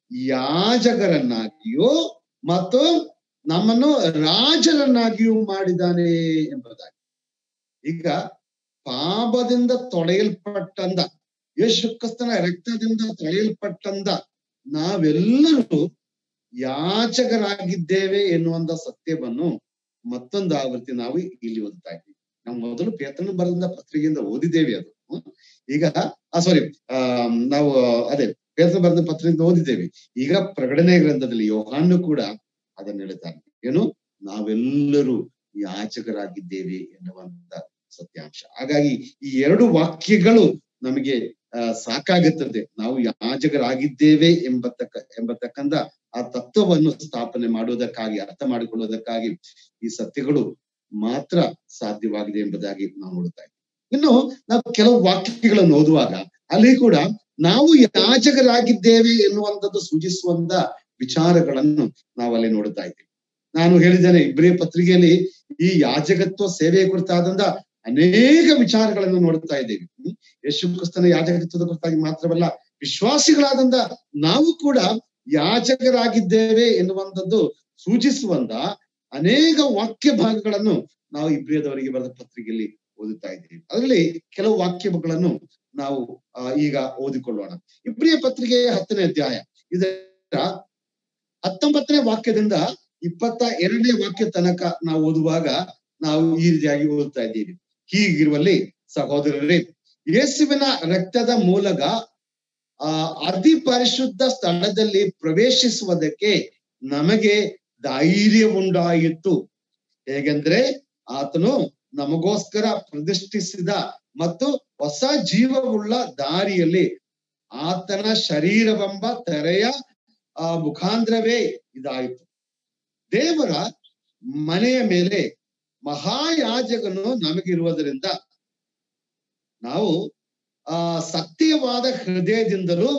ಯಾಜಕರನ್ನಾಗಿಯೂ ಮತ್ತು ನಮ್ಮನ್ನು ರಾಜರನ್ನಾಗಿಯೂ ಮಾಡಿದಾನೆ ಎಂಬುದಾಗಿ ಈಗ ಪಾಪದಿಂದ ತೊಳೆಯಲ್ಪಟ್ಟಂದ ಯೇಸು ಕ್ರಿಸ್ತನ ರಕ್ತದಿಂದ ತೊಳೆಯಲ್ಪಟ್ಟಂದ ನಾವೆಲ್ಲರೂ ಯಾಚಕರಾಗಿದ್ದೇವೆ ಎನ್ನುವಂತ ಸತ್ಯವನ್ನು ಮತ್ತೊಂದು ಆವೃತ್ತಿ ನಾವು ಇಲ್ಲಿ ಓದ್ತಾ ಇದ್ದೀವಿ ನಾವು ಮೊದಲು ಪೇತನ ಬರೆದ ಪತ್ರಿಕೆಯಿಂದ ಓದಿದ್ದೇವೆ ಅದು ಈಗ ಆ ಸಾರಿ ಆ ನಾವು ಅದೇ ಪೇತನ ಬರೆದ ಪತ್ರಿಕೆಯಿಂದ ಓದಿದ್ದೇವೆ ಈಗ ಪ್ರಕಟಣೆ ಗ್ರಂಥದಲ್ಲಿ ಯೋಹಾನು ಕೂಡ ಅದನ್ನ ಹೇಳ್ತಾನೆ ಏನು ನಾವೆಲ್ಲರೂ ಯಾಚಕರಾಗಿದ್ದೇವೆ ಎನ್ನುವಂತ ಸತ್ಯಾಂಶ ಹಾಗಾಗಿ ಈ ಎರಡು ವಾಕ್ಯಗಳು ನಮಗೆ ಅಹ್ ಸಾಕಾಗುತ್ತದೆ ನಾವು ಯಾಜಕರಾಗಿದ್ದೇವೆ ಎಂಬತಕ್ಕ ಎಂಬತಕ್ಕಂತ ಆ ತತ್ವವನ್ನು ಸ್ಥಾಪನೆ ಮಾಡುವುದಕ್ಕಾಗಿ ಅರ್ಥ ಮಾಡಿಕೊಳ್ಳುವುದಕ್ಕಾಗಿ ಈ ಸತ್ಯಗಳು ಮಾತ್ರ ಸಾಧ್ಯವಾಗಿದೆ ಎಂಬುದಾಗಿ ನಾವು ನೋಡ್ತಾ ಇದ್ದೀವಿ ಇನ್ನು ನಾವು ಕೆಲವು ವಾಕ್ಯಗಳನ್ನು ಓದುವಾಗ ಅಲ್ಲಿ ಕೂಡ ನಾವು ಯಾಜಕರಾಗಿದ್ದೇವೆ ಎನ್ನುವಂಥದ್ದು ಸೂಚಿಸುವಂತ ವಿಚಾರಗಳನ್ನು ನಾವು ಅಲ್ಲಿ ನೋಡ್ತಾ ಇದ್ದೀವಿ ನಾನು ಹೇಳಿದ್ದೇನೆ ಇಬ್ಬರೇ ಪತ್ರಿಕೆಯಲ್ಲಿ ಈ ಯಾಜಕತ್ವ ಸೇವೆ ಕುರಿತಾದಂತ ಅನೇಕ ವಿಚಾರಗಳನ್ನು ನೋಡ್ತಾ ಇದ್ದೇವೆ ಯಶು ಕ್ರಿಸ್ತನ ಯಾಜಕತ್ವದ ಕುರಿತಾಗಿ ಮಾತ್ರವಲ್ಲ ವಿಶ್ವಾಸಿಗಳಾದಂತ ನಾವು ಕೂಡ ಯಾಜಕರಾಗಿದ್ದೇವೆ ಎನ್ನುವಂಥದ್ದು ಸೂಚಿಸುವಂತ ಅನೇಕ ವಾಕ್ಯ ಭಾಗಗಳನ್ನು ನಾವು ಇಬ್ರಿಯದವರಿಗೆ ಬರೆದ ಪತ್ರಿಕೆಯಲ್ಲಿ ಓದುತ್ತಾ ಇದ್ದೀವಿ ಅದರಲ್ಲಿ ಕೆಲವು ವಾಕ್ಯಗಳನ್ನು ನಾವು ಆ, ಈಗ ಓದಿಕೊಳ್ಳೋಣ ಇಬ್ರಿಯ ಪತ್ರಿಕೆ ಹತ್ತನೇ ಅಧ್ಯಾಯ ಇದರ ಹತ್ತೊಂಬತ್ತನೇ ವಾಕ್ಯದಿಂದ ಇಪ್ಪತ್ತ ಎರಡನೇ ವಾಕ್ಯ ತನಕ ನಾವು ಓದುವಾಗ ನಾವು ಈ ರೀತಿಯಾಗಿ ಓದ್ತಾ ಇದ್ದೀವಿ ಹೀಗಿರುವಲ್ಲಿ ಸಹೋದರರೇ ಯೇಸುವಿನ ರಕ್ತದ ಮೂಲಕ ಆ ಅತಿ ಪರಿಶುದ್ಧ ಸ್ಥಳದಲ್ಲಿ ಪ್ರವೇಶಿಸುವುದಕ್ಕೆ ನಮಗೆ ಧೈರ್ಯ ಉಂಟಾಯಿತು ಹೇಗೆಂದ್ರೆ ಆತನು ನಮಗೋಸ್ಕರ ಪ್ರತಿಷ್ಠಿಸಿದ ಮತ್ತು ಹೊಸ ಜೀವವುಳ್ಳ ದಾರಿಯಲ್ಲಿ ಆತನ ಶರೀರವೆಂಬ ತೆರೆಯ ಆ ಮುಖಾಂತರವೇ ಇದಾಯಿತು ದೇವರ ಮನೆಯ ಮೇಲೆ ಮಹಾಯಾಜಕನು ನಮಗಿರುವುದರಿಂದ ನಾವು ಆ ಸತ್ಯವಾದ ಹೃದಯದಿಂದಲೂ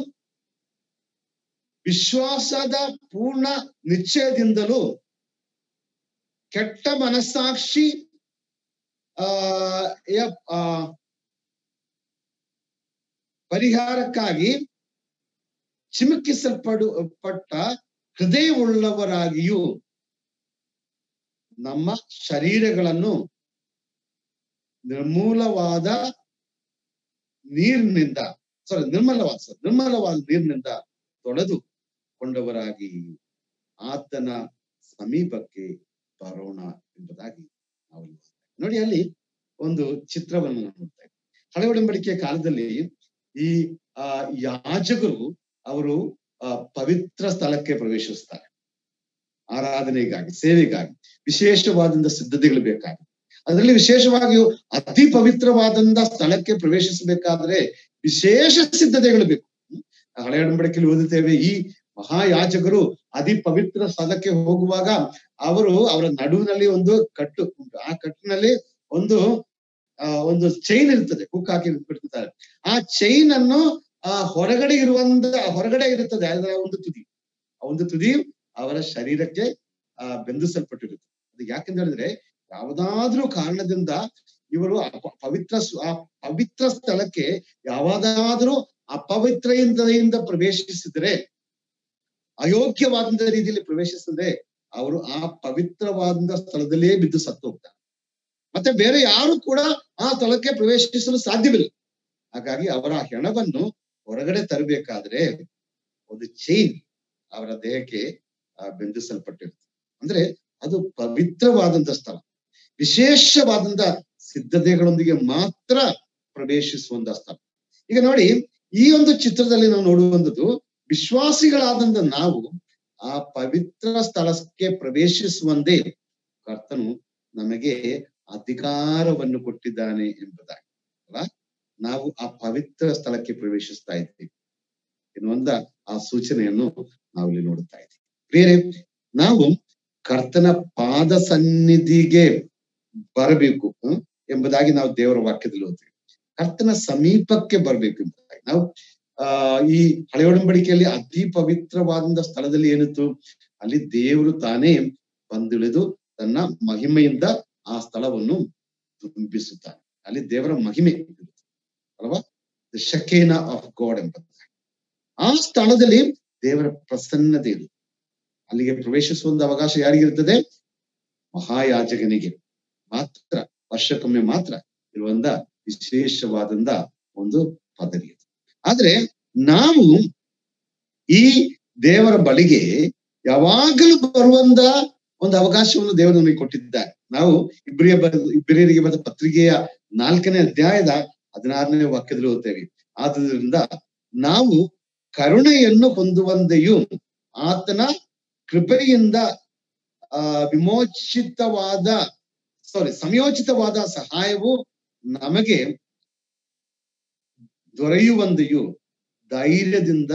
ವಿಶ್ವಾಸದ ಪೂರ್ಣ ನಿಶ್ಚಯದಿಂದಲೂ ಕೆಟ್ಟ ಮನಸ್ಸಾಕ್ಷಿ ಆ ಯ- ಆ, ಪರಿಹಾರಕ್ಕಾಗಿ ಚಿಮುಕಿಸಲ್ಪಡು ಪಟ್ಟ ಹೃದಯವುಳ್ಳವರಾಗಿಯೂ ನಮ್ಮ ಶರೀರಗಳನ್ನು ನಿರ್ಮೂಲವಾದ ನೀರಿನಿಂದ ಸಾರಿ ನಿರ್ಮಲವಾದ sorry, ನಿರ್ಮಲವಾದ ನೀರಿನಿಂದ ತೊಳೆದು ಕೊಂಡವರಾಗಿ ಆತನ ಸಮೀಪಕ್ಕೆ ಬರೋಣ ಎಂಬುದಾಗಿ ನಾವು ನೋಡ್ತೇವೆ. ನೋಡಿ ಅಲ್ಲಿ ಒಂದು ಚಿತ್ರವನ್ನು ನಾವು ನೋಡ್ತಾ ಇದ್ದೀವಿ ಹಳೆ ಒಡಂಬಡಿಕೆಯ ಕಾಲದಲ್ಲಿ ಈ ಆ ಯಾಜಕರು ಅವರು ಆ ಪವಿತ್ರ ಸ್ಥಳಕ್ಕೆ ಪ್ರವೇಶಿಸ್ತಾರೆ ಆರಾಧನೆಗಾಗಿ ಸೇವೆಗಾಗಿ ವಿಶೇಷವಾದಂತ ಸಿದ್ಧತೆಗಳು ಬೇಕಾಗಿ ಅದರಲ್ಲಿ ವಿಶೇಷವಾಗಿಯೂ ಅತಿ ಪವಿತ್ರವಾದಂತ ಸ್ಥಳಕ್ಕೆ ಪ್ರವೇಶಿಸಬೇಕಾದ್ರೆ ವಿಶೇಷ ಸಿದ್ಧತೆಗಳು ಬೇಕು ಹ್ಮ್. ಹಳೆ ಒಡಂಬಡಿಕೆಯಲ್ಲಿ ಓದುತ್ತೇವೆ ಈ ಮಹಾಯಾಜಕರು ಅತಿ ಪವಿತ್ರ ಸ್ಥಳಕ್ಕೆ ಹೋಗುವಾಗ ಅವರು ಅವರ ನಡುವಿನಲ್ಲಿ ಒಂದು ಕಟ್ಟು ಉಂಟು ಆ ಕಟ್ಟಿನಲ್ಲಿ ಒಂದು ಆ ಒಂದು ಚೈನ್ ಇರ್ತದೆ ಹುಕ್ ಹಾಕಿ ಬಿಟ್ಟಿರ್ತಾರೆ ಆ ಚೈನ್ ಅನ್ನು ಆ ಹೊರಗಡೆ ಇರುವಂತ ಹೊರಗಡೆ ಇರುತ್ತದೆ ಅದರ ಒಂದು ತುದಿ ಆ ಒಂದು ತುದಿ ಅವರ ಶರೀರಕ್ಕೆ ಆ ಬೆಂದಿಸಲ್ಪಟ್ಟಿರುತ್ತೆ ಅದು ಯಾಕೆಂತ ಹೇಳಿದ್ರೆ ಯಾವುದಾದ್ರೂ ಕಾರಣದಿಂದ ಇವರು ಅಪ- ಪವಿತ್ರ ಸ್ವ- ಆ ಪವಿತ್ರ ಸ್ಥಳಕ್ಕೆ ಯಾವಾಗಾದ್ರೂ ಅಪವಿತ್ರತೆಯಿಂದ ಪ್ರವೇಶಿಸಿದರೆ ಅಯೋಗ್ಯವಾದಂತ ರೀತಿಯಲ್ಲಿ ಪ್ರವೇಶಿಸಿದ್ರೆ ಅವರು ಆ ಪವಿತ್ರವಾದ ಸ್ಥಳದಲ್ಲೇ ಬಿದ್ದು ಸತ್ತು ಹೋಗ್ತಾರೆ ಮತ್ತೆ ಬೇರೆ ಯಾರು ಕೂಡ ಆ ಸ್ಥಳಕ್ಕೆ ಪ್ರವೇಶಿಸಲು ಸಾಧ್ಯವಿಲ್ಲ ಹಾಗಾಗಿ ಅವರ ಹೆಣವನ್ನು ಹೊರಗಡೆ ತರಬೇಕಾದ್ರೆ ಒಂದು ಚೈನ್ ಅವರ ದೇಹಕ್ಕೆ ಆ, ಬೆಂದಿಸಲ್ಪಟ್ಟಿರುತ್ತೆ ಅಂದ್ರೆ ಅದು ಪವಿತ್ರವಾದಂತ ಸ್ಥಳ ವಿಶೇಷವಾದಂತ ಸಿದ್ಧತೆಗಳೊಂದಿಗೆ ಮಾತ್ರ ಪ್ರವೇಶಿಸುವಂತ ಸ್ಥಳ ಈಗ ನೋಡಿ ಈ ಒಂದು ಚಿತ್ರದಲ್ಲಿ ನಾವು ನೋಡುವಂಥದ್ದು ವಿಶ್ವಾಸಿಗಳಾದಂತ ನಾವು ಆ ಪವಿತ್ರ ಸ್ಥಳಕ್ಕೆ ಪ್ರವೇಶಿಸುವಂದೇ ಕರ್ತನು ನಮಗೆ ಅಧಿಕಾರವನ್ನು ಕೊಟ್ಟಿದ್ದಾನೆ ಎಂಬುದಾಗಿ ಅಲ್ಲ ನಾವು ಆ ಪವಿತ್ರ ಸ್ಥಳಕ್ಕೆ ಪ್ರವೇಶಿಸ್ತಾ ಇದ್ದೀವಿ ಎನ್ನುವಂತ ಆ ಸೂಚನೆಯನ್ನು ನಾವು ಇಲ್ಲಿ ನೋಡುತ್ತಾ ಇದ್ದೀವಿ ಬೇರೆ ನಾವು ಕರ್ತನ ಪಾದ ಸನ್ನಿಧಿಗೆ ಬರಬೇಕು ಹ್ಮ್, ಎಂಬುದಾಗಿ ನಾವು ದೇವರ ವಾಕ್ಯದಲ್ಲಿ ಓದ್ತೀವಿ ಕರ್ತನ ಸಮೀಪಕ್ಕೆ ಬರಬೇಕು ಎಂಬುದಾಗಿ ನಾವು ಆ ಈ ಹಳೆ ಒಡಂಬಡಿಕೆಯಲ್ಲಿ ಅತಿ ಪವಿತ್ರವಾದಂತ ಸ್ಥಳದಲ್ಲಿ ಏನಿತ್ತು ಅಲ್ಲಿ ದೇವರು ತಾನೇ ಬಂದಿಳಿದು ತನ್ನ ಮಹಿಮೆಯಿಂದ ಆ ಸ್ಥಳವನ್ನು ತುಂಬಿಸುತ್ತಾನೆ ಅಲ್ಲಿ ದೇವರ ಮಹಿಮೆ ಇರುತ್ತೆ ಅಲ್ವಾ ದ ಶಕೇನ ಆಫ್ ಗಾಡ್ ಎಂಬುದಾಗಿ ಆ ಸ್ಥಳದಲ್ಲಿ ದೇವರ ಪ್ರಸನ್ನತೆ ಇದೆ ಅಲ್ಲಿಗೆ ಪ್ರವೇಶಿಸುವಂತ ಅವಕಾಶ ಯಾರಿಗಿರ್ತದೆ ಮಹಾಯಾಜಕನಿಗೆ ಮಾತ್ರ ವರ್ಷಕ್ಕೊಮ್ಮೆ ಮಾತ್ರ ಇರುವಂತ ವಿಶೇಷವಾದಂತ ಒಂದು ಪದವಿ ಅದು ಆದ್ರೆ ನಾವು ಈ ದೇವರ ಬಳಿಗೆ ಯಾವಾಗಲೂ ಬರುವಂತ ಒಂದು ಅವಕಾಶವನ್ನು ದೇವರು ನಮಗೆ ಕೊಟ್ಟಿದ್ದಾರೆ ನಾವು ಇಬ್ಬರಿಯ ಇಬ್ಬರಿಯರಿಗೆ ಬರೆದ ಪತ್ರಿಕೆಯ ನಾಲ್ಕನೇ ಅಧ್ಯಾಯದ ಹದಿನಾರನೇ ವಾಕ್ಯದಲ್ಲಿ ಓದ್ತೇವೆ ಆದುದರಿಂದ ನಾವು ಕರುಣೆಯನ್ನು ಹೊಂದುವಂತೆಯೂ ಆತನ ಕೃಪೆಯಿಂದ ಆ ವಿಮೋಚಿತವಾದ ಸಾರಿ ಸಂಯೋಚಿತವಾದ ಸಹಾಯವು ನಮಗೆ ದೊರೆಯುವಂತೆಯೂ ಧೈರ್ಯದಿಂದ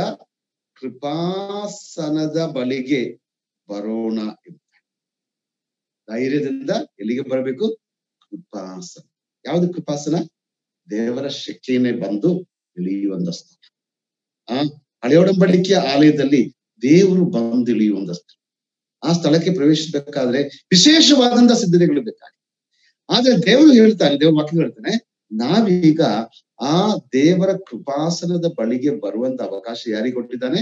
ಕೃಪಾಸನದ ಬಳಿಗೆ ಬರೋಣ ಎಂಬ ಧೈರ್ಯದಿಂದ ಎಲ್ಲಿಗೆ ಬರಬೇಕು ಕೃಪಾಸನ ಯಾವುದು ಕೃಪಾಸನ ದೇವರ ಶಕ್ತಿಯನ್ನೇ ಬಂದು ಇಳಿಯುವಂತ ಸ್ಥಳ ಆ ಹಳೆಯೊಡಂಬಡಿಕೆಯ ಆಲಯದಲ್ಲಿ ದೇವರು ಬಂದು ಇಳಿಯುವಂತ ಸ್ಥಳ ಆ ಸ್ಥಳಕ್ಕೆ ಪ್ರವೇಶಿಸಬೇಕಾದ್ರೆ ವಿಶೇಷವಾದಂತ ಸಿದ್ಧತೆಗಳು ಬೇಕಾಗಿ ಆದ್ರೆ ದೇವರು ಹೇಳ್ತಾನೆ ದೇವ್ರ ವಾಕ್ಯ ಹೇಳ್ತಾನೆ ನಾವೀಗ ಆ ದೇವರ ಕೃಪಾಸನದ ಬಳಿಗೆ ಬರುವಂತ ಅವಕಾಶ ಯಾರಿಗೆ ಕೊಟ್ಟಿದ್ದಾನೆ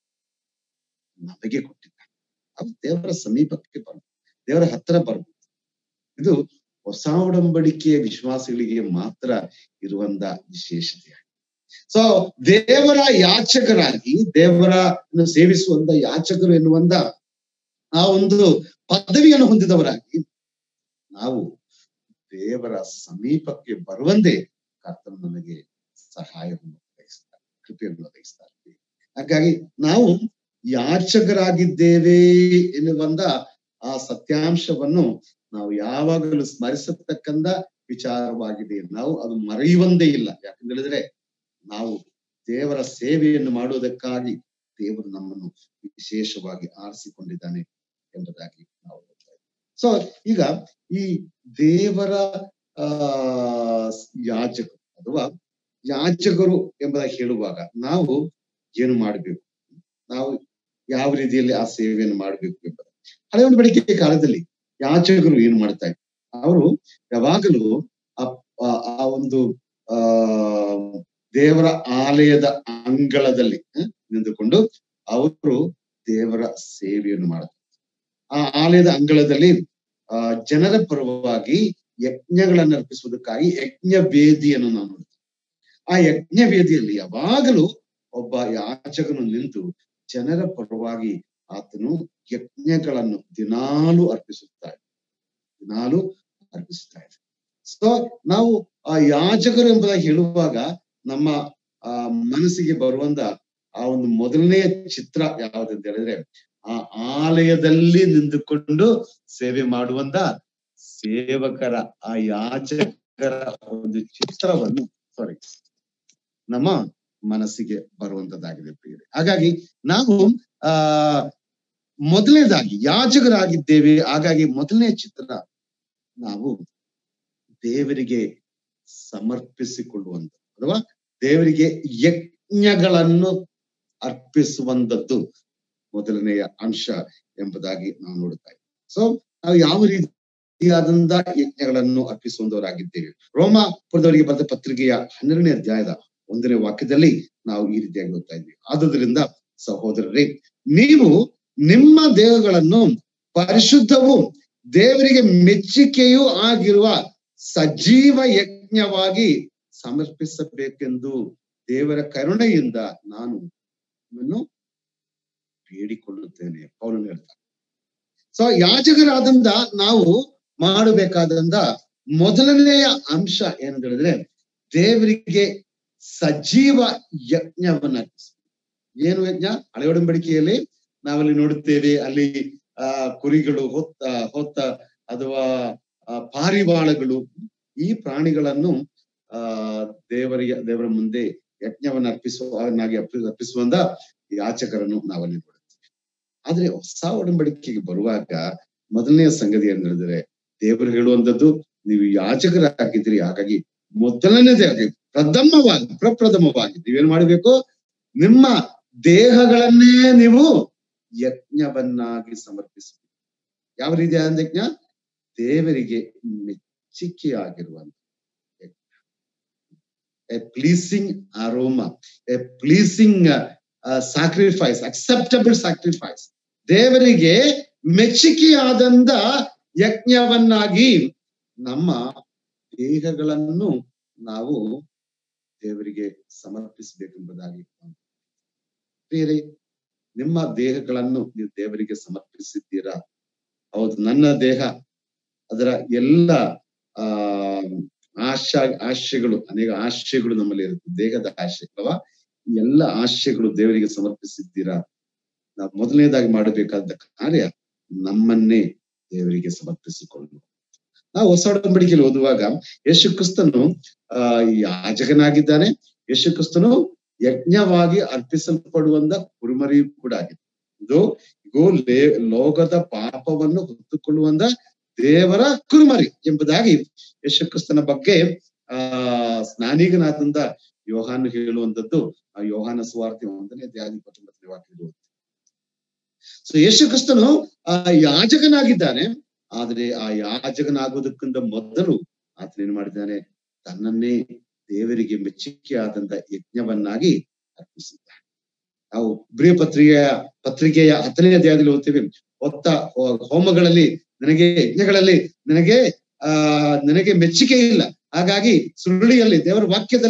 ನಮಗೆ ಕೊಟ್ಟಿದ್ದಾನೆ ಅದು ದೇವರ ಸಮೀಪಕ್ಕೆ ಬರ ದೇವರ ಹತ್ರ ಬರ್ಬೋದು ಇದು ಹೊಸ ಒಡಂಬಡಿಕೆಯ ವಿಶ್ವಾಸಿಗಳಿಗೆ ಮಾತ್ರ ಇರುವಂತ ವಿಶೇಷತೆ ಸೊ ದೇವರ ಯಾಚಕರಾಗಿ ದೇವರ ಸೇವಿಸುವಂತ ಯಾಚಕರು ಎನ್ನುವಂತ ಆ ಒಂದು ಪದವಿಯನ್ನು ಹೊಂದಿದವರಾಗಿ ನಾವು ದೇವರ ಸಮೀಪಕ್ಕೆ ಬರುವಂದೇ ಕರ್ತನು ನನಗೆ ಸಹಾಯವನ್ನು ಒದಗಿಸ್ತಾರೆ ಕೃಪೆಯನ್ನು ಒದಗಿಸ್ತಾರೆ ಹಾಗಾಗಿ ನಾವು ಯಾಚಕರಾಗಿದ್ದೇವೆ ಎನ್ನುವಂತ ಆ ಸತ್ಯಾಂಶವನ್ನು ನಾವು ಯಾವಾಗಲೂ ಸ್ಮರಿಸತಕ್ಕಂತ ವಿಚಾರವಾಗಿದೆ ನಾವು ಅದು ಮರೆಯುವಂದೇ ಇಲ್ಲ ಯಾಕಂತ ಹೇಳಿದ್ರೆ ನಾವು ದೇವರ ಸೇವೆಯನ್ನು ಮಾಡುವುದಕ್ಕಾಗಿ ದೇವರು ನಮ್ಮನ್ನು ವಿಶೇಷವಾಗಿ ಆರಿಸಿಕೊಂಡಿದ್ದಾನೆ ಎಂಬುದಾಗಿ ನಾವು ಸೊ ಈಗ ಈ ದೇವರ ಆ ಯಾಜಕರು ಅಥವಾ ಯಾಜಕರು ಎಂಬುದಾಗಿ ಹೇಳುವಾಗ ನಾವು ಏನು ಮಾಡಬೇಕು ನಾವು ಯಾವ ರೀತಿಯಲ್ಲಿ ಆ ಸೇವೆಯನ್ನು ಮಾಡಬೇಕು ಎಂಬುದು ಹಳೆ ಒಂದು ಬೆಳಿಗ್ಗೆ ಕಾಲದಲ್ಲಿ ಯಾಚಕರು ಏನು ಮಾಡ್ತಾ ಇದ್ರು ಅವರು ಯಾವಾಗಲೂ ಆ ಒಂದು ಆ ದೇವರ ಆಲಯದ ಅಂಗಳದಲ್ಲಿ ನಿಂತುಕೊಂಡು ಅವರು ದೇವರ ಸೇವೆಯನ್ನು ಮಾಡ್ತಾರೆ ಆ ಆಲಯದ ಅಂಗಳದಲ್ಲಿ ಆ ಜನರ ಪರವಾಗಿ ಯಜ್ಞಗಳನ್ನು ಅರ್ಪಿಸುವುದಕ್ಕಾಗಿ ಯಜ್ಞ ವೇದಿಯನ್ನು ನಾವು ನೋಡ್ತೀವಿ ಆ ಯಜ್ಞ ವೇದಿಯಲ್ಲಿ ಯಾವಾಗಲೂ ಒಬ್ಬ ಯಾಚಕನು ನಿಂತು ಜನರ ಪರವಾಗಿ ಆತನು ಯಜ್ಞಗಳನ್ನು ದಿನಾಲು ಅರ್ಪಿಸುತ್ತಾರೆ ದಿನಾಲು ಅರ್ಪಿಸುತ್ತಾ ಇದೆ ಸೊ ನಾವು ಆ ಯಾಜಕರು ಎಂಬುದಾಗಿ ಹೇಳುವಾಗ ನಮ್ಮ ಆ ಮನಸ್ಸಿಗೆ ಬರುವಂತ ಆ ಒಂದು ಮೊದಲನೇ ಚಿತ್ರ ಯಾವುದಂತ ಹೇಳಿದ್ರೆ ಆ ಆಲಯದಲ್ಲಿ ನಿಂತುಕೊಂಡು ಸೇವೆ ಮಾಡುವಂತ ಸೇವಕರ ಆ ಯಾಚಕರ ಒಂದು ಚಿತ್ರವನ್ನು ಸಾರಿ ನಮ್ಮ ಮನಸ್ಸಿಗೆ ಬರುವಂತದ್ದಾಗಿದೆ ಪ್ರಿಯರೇ ಹಾಗಾಗಿ ನಾವು ಆ ಮೊದಲನೇದಾಗಿ ಯಾಜಕರಾಗಿದ್ದೇವೆ ಹಾಗಾಗಿ ಮೊದಲನೇ ಚಿತ್ರ ನಾವು ದೇವರಿಗೆ ಸಮರ್ಪಿಸಿಕೊಳ್ಳುವಂತ ಅಥವಾ ದೇವರಿಗೆ ಯಜ್ಞಗಳನ್ನು ಅರ್ಪಿಸುವಂತದ್ದು ಮೊದಲನೆಯ ಅಂಶ ಎಂಬುದಾಗಿ ನಾವು ನೋಡ್ತಾ ಇದ್ದೀವಿ ಸೊ ನಾವು ಯಾವ ರೀತಿಯಾದಂತ ಯಜ್ಞಗಳನ್ನು ಅರ್ಪಿಸುವಂತವರಾಗಿದ್ದೇವೆ ರೋಮಾಪುರದವರಿಗೆ ಬರೆದ ಪತ್ರಿಕೆಯ ಹನ್ನೆರಡನೇ ಅಧ್ಯಾಯದ ಒಂದನೇ ವಾಕ್ಯದಲ್ಲಿ ನಾವು ಈ ರೀತಿಯಾಗಿ ಓದ್ತಾ ಇದ್ವಿ ಆದುದರಿಂದ ಸಹೋದರರೇ ನೀವು ನಿಮ್ಮ ದೇಹಗಳನ್ನು ಪರಿಶುದ್ಧವು ದೇವರಿಗೆ ಮೆಚ್ಚುಗೆಯೂ ಆಗಿರುವ ಸಜೀವ ಯಜ್ಞವಾಗಿ ಸಮರ್ಪಿಸಬೇಕೆಂದು ದೇವರ ಕರುಣೆಯಿಂದ ನಾನು ನಿಮ್ಮನ್ನು ಬೇಡಿಕೊಳ್ಳುತ್ತೇನೆ ಪೌಲನು ಹೇಳ್ತಾರೆ ಸೊ ಯಾಜಕರಾದಂತ ನಾವು ಮಾಡಬೇಕಾದಂತ ಮೊದಲನೆಯ ಅಂಶ ಏನಂತ ಹೇಳಿದ್ರೆ ದೇವರಿಗೆ ಸಜೀವ ಯಜ್ಞವನ್ನ ಏನು ಯಜ್ಞ ಹಳೆ ಒಡಂಬಡಿಕೆಯಲ್ಲಿ ನಾವಲ್ಲಿ ನೋಡುತ್ತೇವೆ ಅಲ್ಲಿ ಆ ಕುರಿಗಳು ಹೊತ್ತ ಹೊತ್ತ ಅಥವಾ ಪಾರಿವಾಳಗಳು ಈ ಪ್ರಾಣಿಗಳನ್ನು ಆ ದೇವರಿಗೆ ದೇವರ ಮುಂದೆ ಯಜ್ಞವನ್ನು ಅರ್ಪಿಸುವನಾಗಿ ಅರ್ಪಿಸುವಂತ ಯಾಚಕರನ್ನು ನಾವಲ್ಲಿ ನೋಡುತ್ತೇವೆ ಆದ್ರೆ ಹೊಸ ಒಡಂಬಡಿಕೆಗೆ ಬರುವಾಗ ಮೊದಲನೆಯ ಸಂಗತಿ ಏನ್ ಹೇಳಿದ್ರೆ ದೇವರು ಹೇಳುವಂತದ್ದು ನೀವು ಯಾಚಕರಾಗಿದ್ದೀರಿ ಹಾಗಾಗಿ ಮೊದಲನೇದಾಗಿ ಪ್ರಥಮವಾಗಿ ಪ್ರಪ್ರಥಮವಾಗಿ ನೀವೇನ್ ಮಾಡಬೇಕು ನಿಮ್ಮ ದೇಹಗಳನ್ನೇ ನೀವು ಯಜ್ಞವನ್ನಾಗಿ ಸಮರ್ಪಿಸಬೇಕು ಯಾವ ರೀತಿಯಾದ ಯಜ್ಞ ದೇವರಿಗೆ ಮೆಚ್ಚುಗೆಯಾಗಿರುವಂತ a pleasing aroma a pleasing sacrifice acceptable sacrifice ದೇವರಿಗೆ ಮೆಚ್ಚುಗೆಯಾದಂತ ಯಜ್ಞವನ್ನಾಗಿ ನಮ್ಮ ದೇಹಗಳನ್ನು ನಾವು ದೇವರಿಗೆ ಸಮರ್ಪಿಸಬೇಕೆಂಬುದಾಗಿ ಬೇರೆ ನಿಮ್ಮ ದೇಹಗಳನ್ನು ನೀವು ದೇವರಿಗೆ ಸಮರ್ಪಿಸಿದ್ದೀರಾ ಹೌದು ನನ್ನ ದೇಹ ಅದರ ಎಲ್ಲ ಆ ಆಶಾ ಆಶೆಗಳು ಅನೇಕ ಆಶೆಗಳು ನಮ್ಮಲ್ಲಿ ಇರುತ್ತೆ ದೇಹದ ಆಶೆ ಅಲ್ವಾ ಎಲ್ಲ ಆಶೆಗಳು ದೇವರಿಗೆ ಸಮರ್ಪಿಸಿದ್ದೀರಾ ನಾವು ಮೊದಲನೇದಾಗಿ ಮಾಡಬೇಕಾದ ಕಾರ್ಯ ನಮ್ಮನ್ನೇ ದೇವರಿಗೆ ಸಮರ್ಪಿಸಿಕೊಳ್ಳುವ ನಾವು ಹೊಸ ಒಡಂಬಡಿಕೆಯಲ್ಲಿ ಓದುವಾಗ ಯಶು ಕ್ರಿಸ್ತನು ಆ ಯಾಜಕನಾಗಿದ್ದಾನೆ ಯಶು ಕ್ರಿಸ್ತನು ಯಜ್ಞವಾಗಿ ಅರ್ಪಿಸಲ್ಪಡುವಂತ ಕುರುಮರಿ ಕೂಡ ಆಗಿದೆ ಇದು ಇಗೋ ಲೇ ಲೋಕದ ಪಾಪವನ್ನು ಹೊತ್ತುಕೊಳ್ಳುವಂತ ದೇವರ ಕುರುಮರಿ ಎಂಬುದಾಗಿ ಯಶು ಕ್ರಿಸ್ತನ ಬಗ್ಗೆ ಆ ಸ್ನಾನಿಗನಾದಂತ ಯೋಹಾನ್ ಹೇಳುವಂತದ್ದು ಆ ಯೋಹಾನ ಸುವಾರ್ತೆ ಒಂದನೇ ಅಧ್ಯಾಯ ಇಪ್ಪತ್ತೊಂಬತ್ತನೇ ವಾಕ್ಯ ಸೊ ಯೇಸು ಕ್ರಿಸ್ತನು ಆ ಯಾಜಕನಾಗಿದ್ದಾನೆ ಆದ್ರೆ ಆ ಯಾಜಕನಾಗುವುದಕ್ಕಿಂತ ಮೊದಲು ಆತನ ಏನ್ ಮಾಡಿದ್ದಾನೆ ತನ್ನನ್ನೇ ದೇವರಿಗೆ ಮೆಚ್ಚುಗೆಯಾದಂತ ಯಜ್ಞವನ್ನಾಗಿ ಅರ್ಪಿಸಿದ್ದಾನೆ ನಾವು ಬ್ರಿಯ ಪತ್ರಿಕೆಯ ಪತ್ರಿಕೆಯ ಹತ್ತನೇ ಅಧ್ಯಾಯದಲ್ಲಿ ಓದ್ತೇವೆ ಹೊತ್ತ ಹೋಮಗಳಲ್ಲಿ ನನಗೆ ಯಜ್ಞಗಳಲ್ಲಿ ನನಗೆ ಆ ನನಗೆ ಮೆಚ್ಚುಗೆ ಇಲ್ಲ ಹಾಗಾಗಿ ಸುರುಳಿಯಲ್ಲಿ ದೇವರ ವಾಕ್ಯದಲ್ಲಿ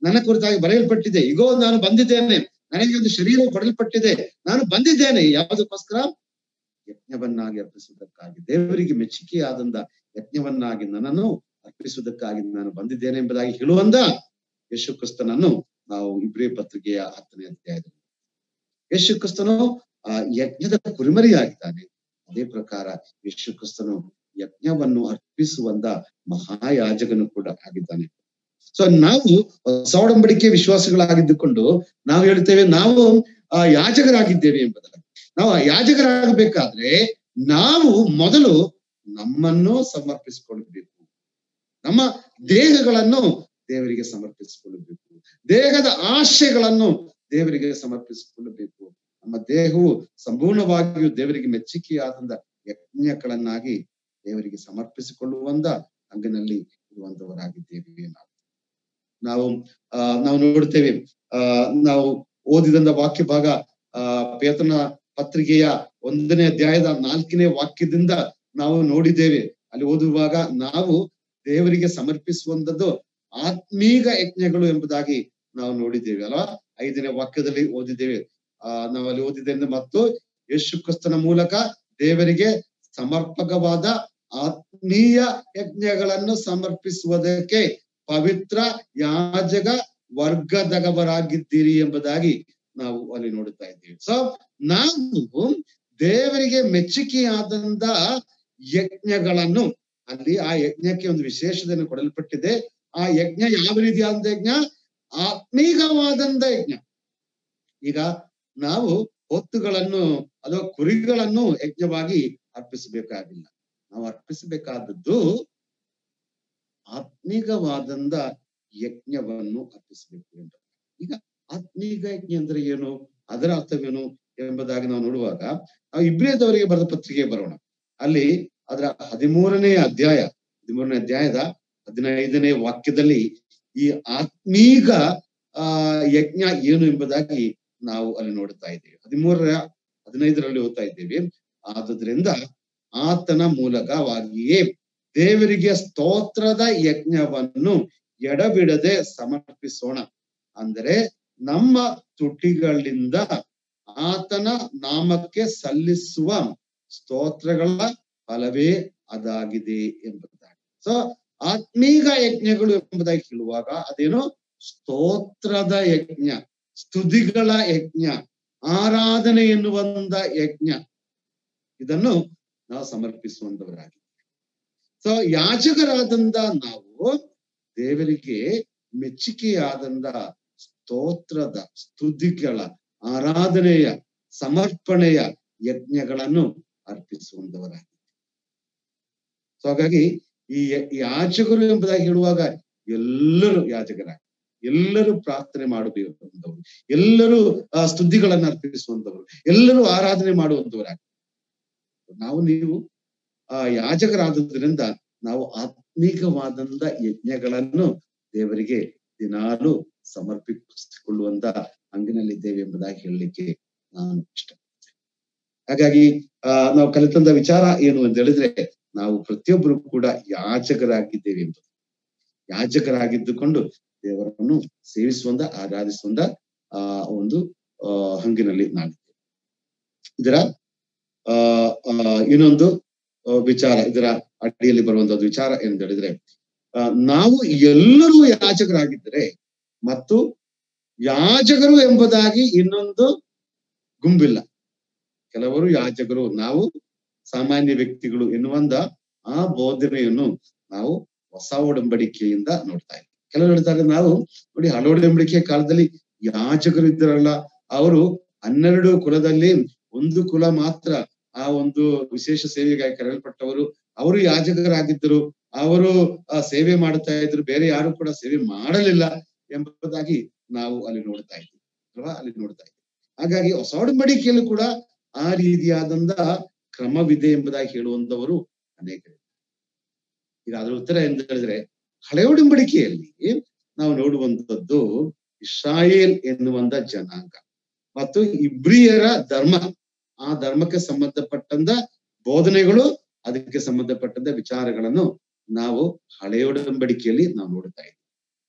ನನ್ನ ಕುರಿತಾಗಿ ಬರೆಯಲ್ಪಟ್ಟಿದೆ ಇಗೋ ನಾನು ಬಂದಿದ್ದೇನೆ ನನಗೆ ಒಂದು ಶರೀರ ಕೊಡಲ್ಪಟ್ಟಿದೆ ನಾನು ಬಂದಿದ್ದೇನೆ ಯಾವುದಕ್ಕೋಸ್ಕರ ಯಜ್ಞವನ್ನಾಗಿ ಅರ್ಪಿಸುವುದಕ್ಕಾಗಿ ದೇವರಿಗೆ ಮೆಚ್ಚುಗೆಯಾದಂತ ಯಜ್ಞವನ್ನಾಗಿ ನನ್ನನ್ನು ಅರ್ಪಿಸುವುದಕ್ಕಾಗಿ ನಾನು ಬಂದಿದ್ದೇನೆ ಎಂಬುದಾಗಿ ಹೇಳುವಂದ ಯಶು ಕ್ರಿಸ್ತನನ್ನು ನಾವು ಇಬ್ರಿಯ ಪತ್ರಿಕೆಯ ಹತ್ತನೇ ಅಧ್ಯಾಯದಲ್ಲಿ ಯಶು ಕ್ರಿಸ್ತನು ಆ ಯಜ್ಞದ ಕುರಿಮರಿಯಾಗಿದ್ದಾನೆ ಅದೇ ಪ್ರಕಾರ ಯಶು ಕ್ರಿಸ್ತನು ಯಜ್ಞವನ್ನು ಅರ್ಪಿಸುವಂತ ಮಹಾಯಾಜಕನು ಕೂಡ ಆಗಿದ್ದಾನೆ ಸೊ ನಾವು ಹೊಸ ಒಡಂಬಡಿಕೆ ವಿಶ್ವಾಸಗಳಾಗಿದ್ದುಕೊಂಡು ನಾವು ಹೇಳ್ತೇವೆ ನಾವು ಆ ಯಾಜಕರಾಗಿದ್ದೇವೆ ಎಂಬುದಾಗಿ ನಾವು ಆ ಯಾಜಕರಾಗಬೇಕಾದ್ರೆ ನಾವು ಮೊದಲು ನಮ್ಮನ್ನು ಸಮರ್ಪಿಸಿಕೊಳ್ಳಬೇಕು ನಮ್ಮ ದೇಹಗಳನ್ನು ದೇವರಿಗೆ ಸಮರ್ಪಿಸಿಕೊಳ್ಳಬೇಕು ದೇಹದ ಆಶೆಗಳನ್ನು ದೇವರಿಗೆ ಸಮರ್ಪಿಸಿಕೊಳ್ಳಬೇಕು ನಮ್ಮ ದೇಹವು ಸಂಪೂರ್ಣವಾಗಿಯೂ ದೇವರಿಗೆ ಮೆಚ್ಚುಗೆಯಾದಂತ ಯಜ್ಞಗಳನ್ನಾಗಿ ದೇವರಿಗೆ ಸಮರ್ಪಿಸಿಕೊಳ್ಳುವಂತ ಅಂಗನಲ್ಲಿ ಇರುವಂತವರಾಗಿದ್ದೇವೆ ನಾವು ನಾವು ಆ ನಾವು ನೋಡ್ತೇವೆ ಆ ನಾವು ಓದಿದಂತ ವಾಕ್ಯ ಭಾಗ ಆ ಪೇತನ ಪತ್ರಿಕೆಯ ಒಂದನೇ ಅಧ್ಯಾಯದ ನಾಲ್ಕನೇ ವಾಕ್ಯದಿಂದ ನಾವು ನೋಡಿದ್ದೇವೆ ಅಲ್ಲಿ ಓದುವಾಗ ನಾವು ದೇವರಿಗೆ ಸಮರ್ಪಿಸುವಂತದ್ದು ಆತ್ಮೀಗ ಯಜ್ಞಗಳು ಎಂಬುದಾಗಿ ನಾವು ನೋಡಿದ್ದೇವೆ ಅಲ್ವಾ ಐದನೇ ವಾಕ್ಯದಲ್ಲಿ ಓದಿದ್ದೇವೆ ಆ ನಾವು ಅಲ್ಲಿ ಓದಿದ್ದೇವೆ ಮತ್ತು ಯೇಸು ಕ್ರಿಸ್ತನ ಮೂಲಕ ದೇವರಿಗೆ ಸಮರ್ಪಕವಾದ ಆತ್ಮೀಯ ಯಜ್ಞಗಳನ್ನು ಸಮರ್ಪಿಸುವುದಕ್ಕೆ ಪವಿತ್ರ ಯಾಜಕ ವರ್ಗದವರಾಗಿದ್ದೀರಿ ಎಂಬುದಾಗಿ ನಾವು ಅಲ್ಲಿ ನೋಡುತ್ತಾ ಇದ್ದೀವಿ ಸೊ ನಾವು ದೇವರಿಗೆ ಮೆಚ್ಚುಗೆಯಾದಂತ ಯಜ್ಞಗಳನ್ನು ಅಲ್ಲಿ ಆ ಯಜ್ಞಕ್ಕೆ ಒಂದು ವಿಶೇಷತೆಯನ್ನು ಕೊಡಲ್ಪಟ್ಟಿದೆ ಆ ಯಜ್ಞ ಯಾವ ರೀತಿಯಾದಂತ ಯಜ್ಞ ಆತ್ಮೀಗವಾದಂತ ಯಜ್ಞ ಈಗ ನಾವು ಹೊತ್ತುಗಳನ್ನು ಅಥವಾ ಕುರಿಗಳನ್ನು ಯಜ್ಞವಾಗಿ ಅರ್ಪಿಸಬೇಕಾಗಿಲ್ಲ ನಾವು ಅರ್ಪಿಸಬೇಕಾದದ್ದು ಆತ್ಮೀಗವಾದಂತ ಯಜ್ಞವನ್ನು ಅರ್ಪಿಸಬೇಕು ಎಂದು ಈಗ ಆತ್ಮೀಗ ಯಜ್ಞ ಅಂದ್ರೆ ಏನು ಅದರ ಅರ್ಥವೇನು ಎಂಬುದಾಗಿ ನಾವು ನೋಡುವಾಗ ನಾವು ಇಬ್ರಿಯದವರಿಗೆ ಬರೆದ ಪತ್ರಿಕೆ ಬರೋಣ ಅಲ್ಲಿ ಅದರ ಹದಿಮೂರನೇ ಅಧ್ಯಾಯ ಹದಿಮೂರನೇ ಅಧ್ಯಾಯದ ಹದಿನೈದನೇ ವಾಕ್ಯದಲ್ಲಿ ಈ ಆತ್ಮೀಗ ಆ ಯಜ್ಞ ಏನು ಎಂಬುದಾಗಿ ನಾವು ಅಲ್ಲಿ ನೋಡ್ತಾ ಇದ್ದೇವೆ ಹದಿಮೂರರ ಹದಿನೈದರಲ್ಲಿ ಓದ್ತಾ ಇದ್ದೇವೆ ಆದುದರಿಂದ ಆತನ ಮೂಲಕವಾಗಿಯೇ ದೇವರಿಗೆ ಸ್ತೋತ್ರದ ಯಜ್ಞವನ್ನು ಎಡಬಿಡದೆ ಸಮರ್ಪಿಸೋಣ ಅಂದರೆ ನಮ್ಮ ತುಟಿಗಳಿಂದ ಆತನ ನಾಮಕ್ಕೆ ಸಲ್ಲಿಸುವ ಸ್ತೋತ್ರಗಳ ಫಲವೇ ಅದಾಗಿದೆ ಎಂಬುದಾಗಿ ಸೊ ಆತ್ಮೀಗ ಯಜ್ಞಗಳು ಎಂಬುದಾಗಿ ಹೇಳುವಾಗ ಅದೇನು ಸ್ತೋತ್ರದ ಯಜ್ಞ ಸ್ತುತಿಗಳ ಯಜ್ಞ ಆರಾಧನೆ ಎನ್ನುವಂತ ಯಜ್ಞ ಇದನ್ನು ನಾವು ಸಮರ್ಪಿಸುವಂತವರಾಗಿ ಸೊ ಯಾಜಕರಾದಂತ ನಾವು ದೇವರಿಗೆ ಮೆಚ್ಚುಗೆಯಾದಂತ ಸ್ತೋತ್ರದ ಸ್ತುತಿಗಳ ಆರಾಧನೆಯ ಸಮರ್ಪಣೆಯ ಯಜ್ಞಗಳನ್ನು ಅರ್ಪಿಸುವಂತವರಾಗಿ ಸೊ ಹಾಗಾಗಿ ಈ ಯಾಜಕರು ಎಂಬುದಾಗಿ ಹೇಳುವಾಗ ಎಲ್ಲರೂ ಯಾಜಕರಾಗಿ ಎಲ್ಲರೂ ಪ್ರಾರ್ಥನೆ ಮಾಡಬೇಕಂತವ್ರು ಎಲ್ಲರೂ ಆ ಸ್ತುತಿಗಳನ್ನು ಅರ್ಪಿಸುವಂತವ್ರು ಎಲ್ಲರೂ ಆರಾಧನೆ ಮಾಡುವಂತವರಾಗಿ ನಾವು ನೀವು ಆ ಯಾಜಕರಾದದ್ರಿಂದ ನಾವು ಆತ್ಮೀಕವಾದಂತ ಯಜ್ಞಗಳನ್ನು ದೇವರಿಗೆ ದಿನಾಲು ಸಮರ್ಪಿಸಿಕೊಳ್ಳುವಂತ ಅಂಗಿನಲ್ಲಿದ್ದೇವೆ ಎಂಬುದಾಗಿ ಹೇಳಲಿಕ್ಕೆ ನಾನು ಇಷ್ಟಪಡ್ತೇನೆ ಹಾಗಾಗಿ ಆ ನಾವು ಕಲಿತಂತ ವಿಚಾರ ಏನು ಅಂತ ಹೇಳಿದ್ರೆ ನಾವು ಪ್ರತಿಯೊಬ್ಬರು ಕೂಡ ಯಾಜಕರಾಗಿದ್ದೇವೆ ಎಂಬುದು ಯಾಜಕರಾಗಿದ್ದುಕೊಂಡು ದೇವರನ್ನು ಸೇವಿಸುವಂತ ಆರಾಧಿಸುವಂತ ಆ ಒಂದು ಆ ಹಂಗಿನಲ್ಲಿ ನಾವಿದ್ದೇವೆ ಇದರ ಆ ಇನ್ನೊಂದು ವಿಚಾರ ಇದರ ಅಡಿಯಲ್ಲಿ ಬರುವಂತದ್ದು ವಿಚಾರ ಎಂದು ಹೇಳಿದ್ರೆ ನಾವು ಎಲ್ಲರೂ ಯಾಜಕರಾಗಿದ್ದರೆ ಮತ್ತು ಯಾಜಕರು ಎಂಬುದಾಗಿ ಇನ್ನೊಂದು ಗುಂಬಿಲ್ಲ ಕೆಲವರು ಯಾಜಕರು ನಾವು ಸಾಮಾನ್ಯ ವ್ಯಕ್ತಿಗಳು ಎನ್ನುವಂತ ಆ ಬೋಧನೆಯನ್ನು ನಾವು ಹೊಸ ಒಡಂಬಡಿಕೆಯಿಂದ ನೋಡ್ತಾ ಇದ್ದೀವಿ ಕೆಲವರು ಹೇಳ್ತಾರೆ ನಾವು ನೋಡಿ ಹಳ ಒಡಂಬಡಿಕೆಯ ಕಾಲದಲ್ಲಿ ಯಾಜಕರು ಇದ್ದಾರಲ್ಲ ಅವರು ಹನ್ನೆರಡು ಕುಲದಲ್ಲಿ ಒಂದು ಕುಲ ಮಾತ್ರ ಆ ಒಂದು ವಿಶೇಷ ಸೇವೆಗಾಗಿ ಕರೆಯಲ್ಪಟ್ಟವರು ಅವರು ಯಾಜಕರಾಗಿದ್ದರು ಅವರು ಆ ಸೇವೆ ಮಾಡ್ತಾ ಇದ್ರು ಬೇರೆ ಯಾರು ಕೂಡ ಸೇವೆ ಮಾಡಲಿಲ್ಲ ಎಂಬುದಾಗಿ ನಾವು ಅಲ್ಲಿ ನೋಡ್ತಾ ಇದ್ದೀವಿ ಅಲ್ವಾ ಅಲ್ಲಿ ನೋಡ್ತಾ ಇದ್ದೀವಿ ಹಾಗಾಗಿ ಹೊಸ ಒಡಂಬಡಿಕೆಯಲ್ಲೂ ಕೂಡ ಆ ರೀತಿಯಾದಂತ ಕ್ರಮವಿದೆ ಎಂಬುದಾಗಿ ಹೇಳುವಂತವರು ಅನೇಕರು ಈಗ ಅದರ ಉತ್ತರ ಎಂದು ಹೇಳಿದ್ರೆ ಹಳೆ ಒಡಂಬಡಿಕೆಯಲ್ಲಿ ನಾವು ನೋಡುವಂತದ್ದು ಇಸ್ರಾಯೇಲ್ ಎನ್ನುವಂತ ಜನಾಂಗ ಮತ್ತು ಇಬ್ರಿಯರ ಧರ್ಮ ಆ ಧರ್ಮಕ್ಕೆ ಸಂಬಂಧಪಟ್ಟಂತ ಬೋಧನೆಗಳು ಅದಕ್ಕೆ ಸಂಬಂಧಪಟ್ಟಂತ ವಿಚಾರಗಳನ್ನು ನಾವು ಹಳೆಯೊಡಂಬಡಿಕೆಯಲ್ಲಿ ನಾವು ನೋಡ್ತಾ ಇದ್ದೀವಿ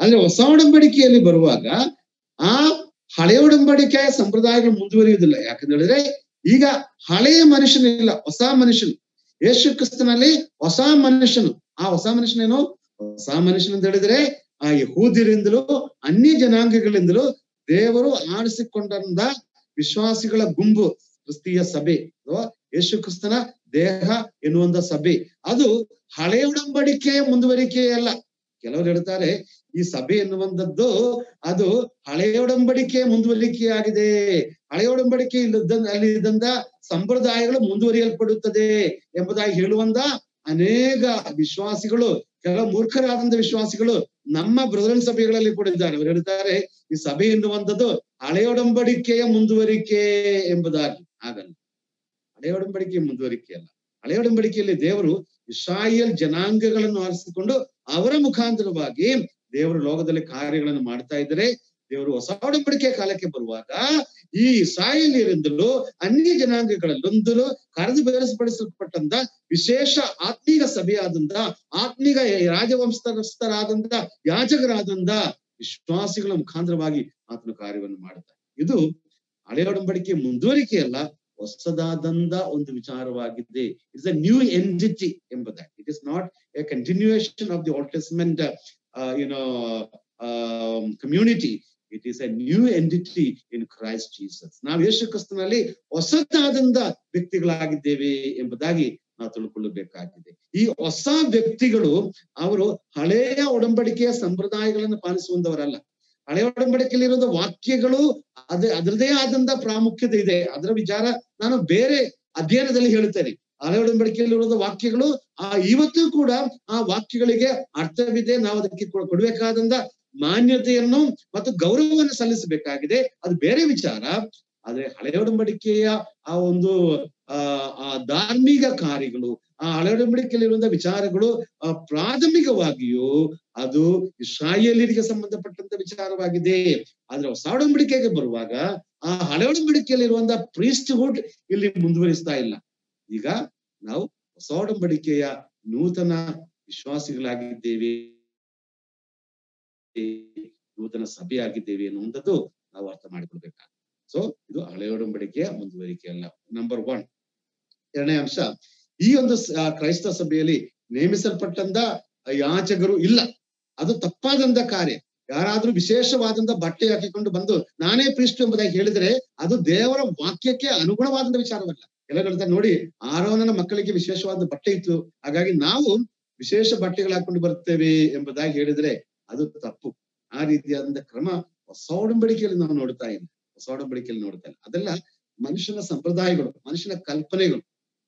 ಆದ್ರೆ ಹೊಸ ಒಡಂಬಡಿಕೆಯಲ್ಲಿ ಬರುವಾಗ ಆ ಹಳೆಯ ಒಡಂಬಡಿಕೆಯ ಸಂಪ್ರದಾಯಗಳು ಮುಂದುವರಿಯುವುದಿಲ್ಲ ಯಾಕಂತ ಹೇಳಿದ್ರೆ ಈಗ ಹಳೆಯ ಮನುಷ್ಯನಿಲ್ಲ ಹೊಸ ಮನುಷ್ಯನು ಯೇಸು ಕ್ರಿಸ್ತನಲ್ಲಿ ಹೊಸ ಮನುಷ್ಯನು ಆ ಹೊಸ ಮನುಷ್ಯನೇನು ಹೊಸ ಮನುಷ್ಯನ ಅಂತ ಹೇಳಿದ್ರೆ ಆ ಯಹೂದ್ಯರಿಂದಲೂ ಅನ್ಯ ಜನಾಂಗಗಳಿಂದಲೂ ದೇವರು ಆರಿಸಿಕೊಂಡ ವಿಶ್ವಾಸಿಗಳ ಗುಂಪು ಕ್ರಿಸ್ತೀಯ ಸಭೆ ಅಥವಾ ಯೇಸು ಕ್ರಿಸ್ತನ ದೇಹ ಎನ್ನುವಂತ ಸಭೆ ಅದು ಹಳೆಯ ಒಡಂಬಡಿಕೆಯ ಮುಂದುವರಿಕೆ ಅಲ್ಲ ಕೆಲವರು ಹೇಳ್ತಾರೆ ಈ ಸಭೆ ಎನ್ನುವಂಥದ್ದು ಅದು ಹಳೆಯ ಒಡಂಬಡಿಕೆಯ ಮುಂದುವರಿಕೆಯಾಗಿದೆ ಹಳೆಯ ಒಡಂಬಡಿಕೆ ಇಲ್ಲದ ಅಲ್ಲಿ ಇದ್ದಂತ ಸಂಪ್ರದಾಯಗಳು ಮುಂದುವರಿಯಲ್ಪಡುತ್ತದೆ ಎಂಬುದಾಗಿ ಹೇಳುವಂತ ಅನೇಕ ವಿಶ್ವಾಸಿಗಳು ಕೆಲವು ಮೂರ್ಖರಾದಂತ ವಿಶ್ವಾಸಿಗಳು ನಮ್ಮ ಬ್ರದರನ್ ಸಭೆಗಳಲ್ಲಿ ಕೂಡ ಇದ್ದಾರೆ ಅವರು ಹೇಳ್ತಾರೆ ಈ ಸಭೆ ಎನ್ನುವಂಥದ್ದು ಹಳೆಯೊಡಂಬಡಿಕೆಯ ಮುಂದುವರಿಕೆ ಎಂಬುದಾಗಿ ಆಗಲ್ಲ ಹಳೆಯೊಡಂಬಡಿಕೆಯ ಮುಂದುವರಿಕೆ ಅಲ್ಲ ಹಳೆಯೊಡಂಬಡಿಕೆಯಲ್ಲಿ ದೇವರು ಇಸ್ರಾಯೇಲ್ ಜನಾಂಗಗಳನ್ನು ಆರಿಸಿಕೊಂಡು ಅವರ ಮುಖಾಂತರವಾಗಿ ದೇವರು ಲೋಕದಲ್ಲಿ ಕಾರ್ಯಗಳನ್ನು ಮಾಡ್ತಾ ಇದ್ದಾರೆ ದೇವರು ಹೊಸ ಒಡಂಬಡಿಕೆಯ ಕಾಲಕ್ಕೆ ಬರುವಾಗ ಈ ಇಸ್ರಾಯೇಲಿಯರಿಂದಲೂ ಅನ್ಯ ಜನಾಂಗಗಳಲ್ಲೊಂದಲು ಕರೆದು ಬೇರ್ಪಡಿಸಲ್ಪಟ್ಟಂತ ವಿಶೇಷ ಆತ್ಮೀಗ ಸಭೆಯಾದಂತ ಆತ್ಮೀಗ ರಾಜವಂಶಸ್ಥರಾದಂತ ಯಾಜಕರಾದಂತ ವಿಶ್ವಾಸಿಗಳ ಮುಖಾಂತರವಾಗಿ ಆತನ ಕಾರ್ಯವನ್ನು ಮಾಡುತ್ತಾರೆ ಇದು ಹಳೆಯ ಒಡಂಬಡಿಕೆ ಮುಂದುವರಿಕೆಯಲ್ಲ ಹೊಸದಾದಂದ ಒಂದು ವಿಚಾರವಾಗಿದೆ ಇಟ್ಸ್ ಅ ನ್ಯೂ ಎಂಟಿಟಿ ಎಂಬುದಾಗಿ it is not a continuation of the Old Testament you know community it is a new entity in Christ Jesus ನಾವು ಯೇಸು ಕ್ರಿಸ್ತನಲ್ಲಿ ಹೊಸದಾದಂತ ವ್ಯಕ್ತಿಗಳಾಗಿದ್ದೇವೆ ಎಂಬುದಾಗಿ ನಾವು ತಿಳ್ಕೊಳ್ಳಬೇಕಾಗಿದೆ ಈ ಹೊಸ ವ್ಯಕ್ತಿಗಳು ಅವರು ಹಳೆಯ ಒಡಂಬಡಿಕೆಯ ಸಂಪ್ರದಾಯಗಳನ್ನು ಪಾಲಿಸುವಂತವರಲ್ಲ ಹಳೆಯ ಒಡಂಬಡಿಕೆಯಲ್ಲಿರುವ ವಾಕ್ಯಗಳು ಅದೇ ಅದರದೇ ಆದಂತ ಪ್ರಾಮುಖ್ಯತೆ ಇದೆ ಅದರ ವಿಚಾರ ನಾನು ಬೇರೆ ಅಧ್ಯಯನದಲ್ಲಿ ಹೇಳುತ್ತೇನೆ ಹಳೆ ಒಡಂಬಡಿಕೆಯಲ್ಲಿರುವ ವಾಕ್ಯಗಳು ಆ ಇವತ್ತು ಕೂಡ ಆ ವಾಕ್ಯಗಳಿಗೆ ಅರ್ಥವಿದೆ ನಾವು ಅದಕ್ಕೆ ಕೊಡ್ಬೇಕಾದಂತ ಮಾನ್ಯತೆಯನ್ನು ಮತ್ತು ಗೌರವವನ್ನು ಸಲ್ಲಿಸಬೇಕಾಗಿದೆ ಅದು ಬೇರೆ ವಿಚಾರ ಆದ್ರೆ ಹಳೆಯ ಒಡಂಬಡಿಕೆಯ ಆ ಒಂದು ಆ ಆ ಧಾರ್ಮಿಕ ಕಾರ್ಯಗಳು ಆ ಹಳೆ ಒಡಂಬಡಿಕೆಯಲ್ಲಿರುವಂತಹ ವಿಚಾರಗಳು ಆ ಪ್ರಾಥಮಿಕವಾಗಿಯೂ ಅದು ಇಸ್ರಾಯೇಲಿಯರಿಗೆ ಸಂಬಂಧಪಟ್ಟಂತ ವಿಚಾರವಾಗಿದೆ ಆದ್ರೆ ಹೊಸ ಒಡಂಬಡಿಕೆಗೆ ಬರುವಾಗ ಆ ಹಳೆ ಒಡಂಬಡಿಕೆಯಲ್ಲಿರುವಂತಹ ಪ್ರೀಸ್ಟ್ಹುಡ್ ಇಲ್ಲಿ ಮುಂದುವರಿಸ್ತಾ ಇಲ್ಲ ಈಗ ನಾವು ಹೊಸ ಒಡಂಬಡಿಕೆಯ ನೂತನ ವಿಶ್ವಾಸಿಗಳಾಗಿದ್ದೇವೆ ನೂತನ ಸಭೆಯಾಗಿದ್ದೇವೆ ಅನ್ನುವಂಥದ್ದು ನಾವು ಅರ್ಥ ಮಾಡಿಕೊಳ್ಬೇಕಾಗ ಸೊ ಇದು ಹಳೆ ಒಡಂಬಡಿಕೆಯ ಮುಂದುವರಿಕೆ ಅಲ್ಲ ನಂಬರ್ ಒನ್ ಎರಡನೇ ಅಂಶ ಈ ಒಂದು ಕ್ರೈಸ್ತ ಸಭೆಯಲ್ಲಿ ನೇಮಿಸಲ್ಪಟ್ಟಂತ ಯಾಚಕರು ಇಲ್ಲ ಅದು ತಪ್ಪಾದಂತ ಕಾರ್ಯ ಯಾರಾದ್ರೂ ವಿಶೇಷವಾದಂತ ಬಟ್ಟೆ ಹಾಕಿಕೊಂಡು ಬಂದು ನಾನೇ ಪ್ರಿಸ್ಟ್ ಎಂಬುದಾಗಿ ಹೇಳಿದ್ರೆ ಅದು ದೇವರ ವಾಕ್ಯಕ್ಕೆ ಅನುಗುಣವಾದಂತ ವಿಚಾರವಲ್ಲ ಎಲ್ಲ ಹೇಳ್ತಾರೆ ನೋಡಿ ಆರೋನನ ಮಕ್ಕಳಿಗೆ ವಿಶೇಷವಾದ ಬಟ್ಟೆ ಇತ್ತು ಹಾಗಾಗಿ ನಾವು ವಿಶೇಷ ಬಟ್ಟೆಗಳು ಹಾಕೊಂಡು ಬರ್ತೇವೆ ಎಂಬುದಾಗಿ ಹೇಳಿದ್ರೆ ಅದು ತಪ್ಪು ಆ ರೀತಿಯಾದಂತ ಕ್ರಮ ಹೊಸ ಒಡಂಬಡಿಕೆಯಲ್ಲಿ ನಾವು ನೋಡ್ತಾ ಇಲ್ಲ ಹೊಸ ಒಡಂಬಡಿಕೆಯಲ್ಲಿ ನೋಡ್ತಾ ಇಲ್ಲ ಅದೆಲ್ಲ ಮನುಷ್ಯನ ಸಂಪ್ರದಾಯಗಳು ಮನುಷ್ಯನ ಕಲ್ಪನೆಗಳು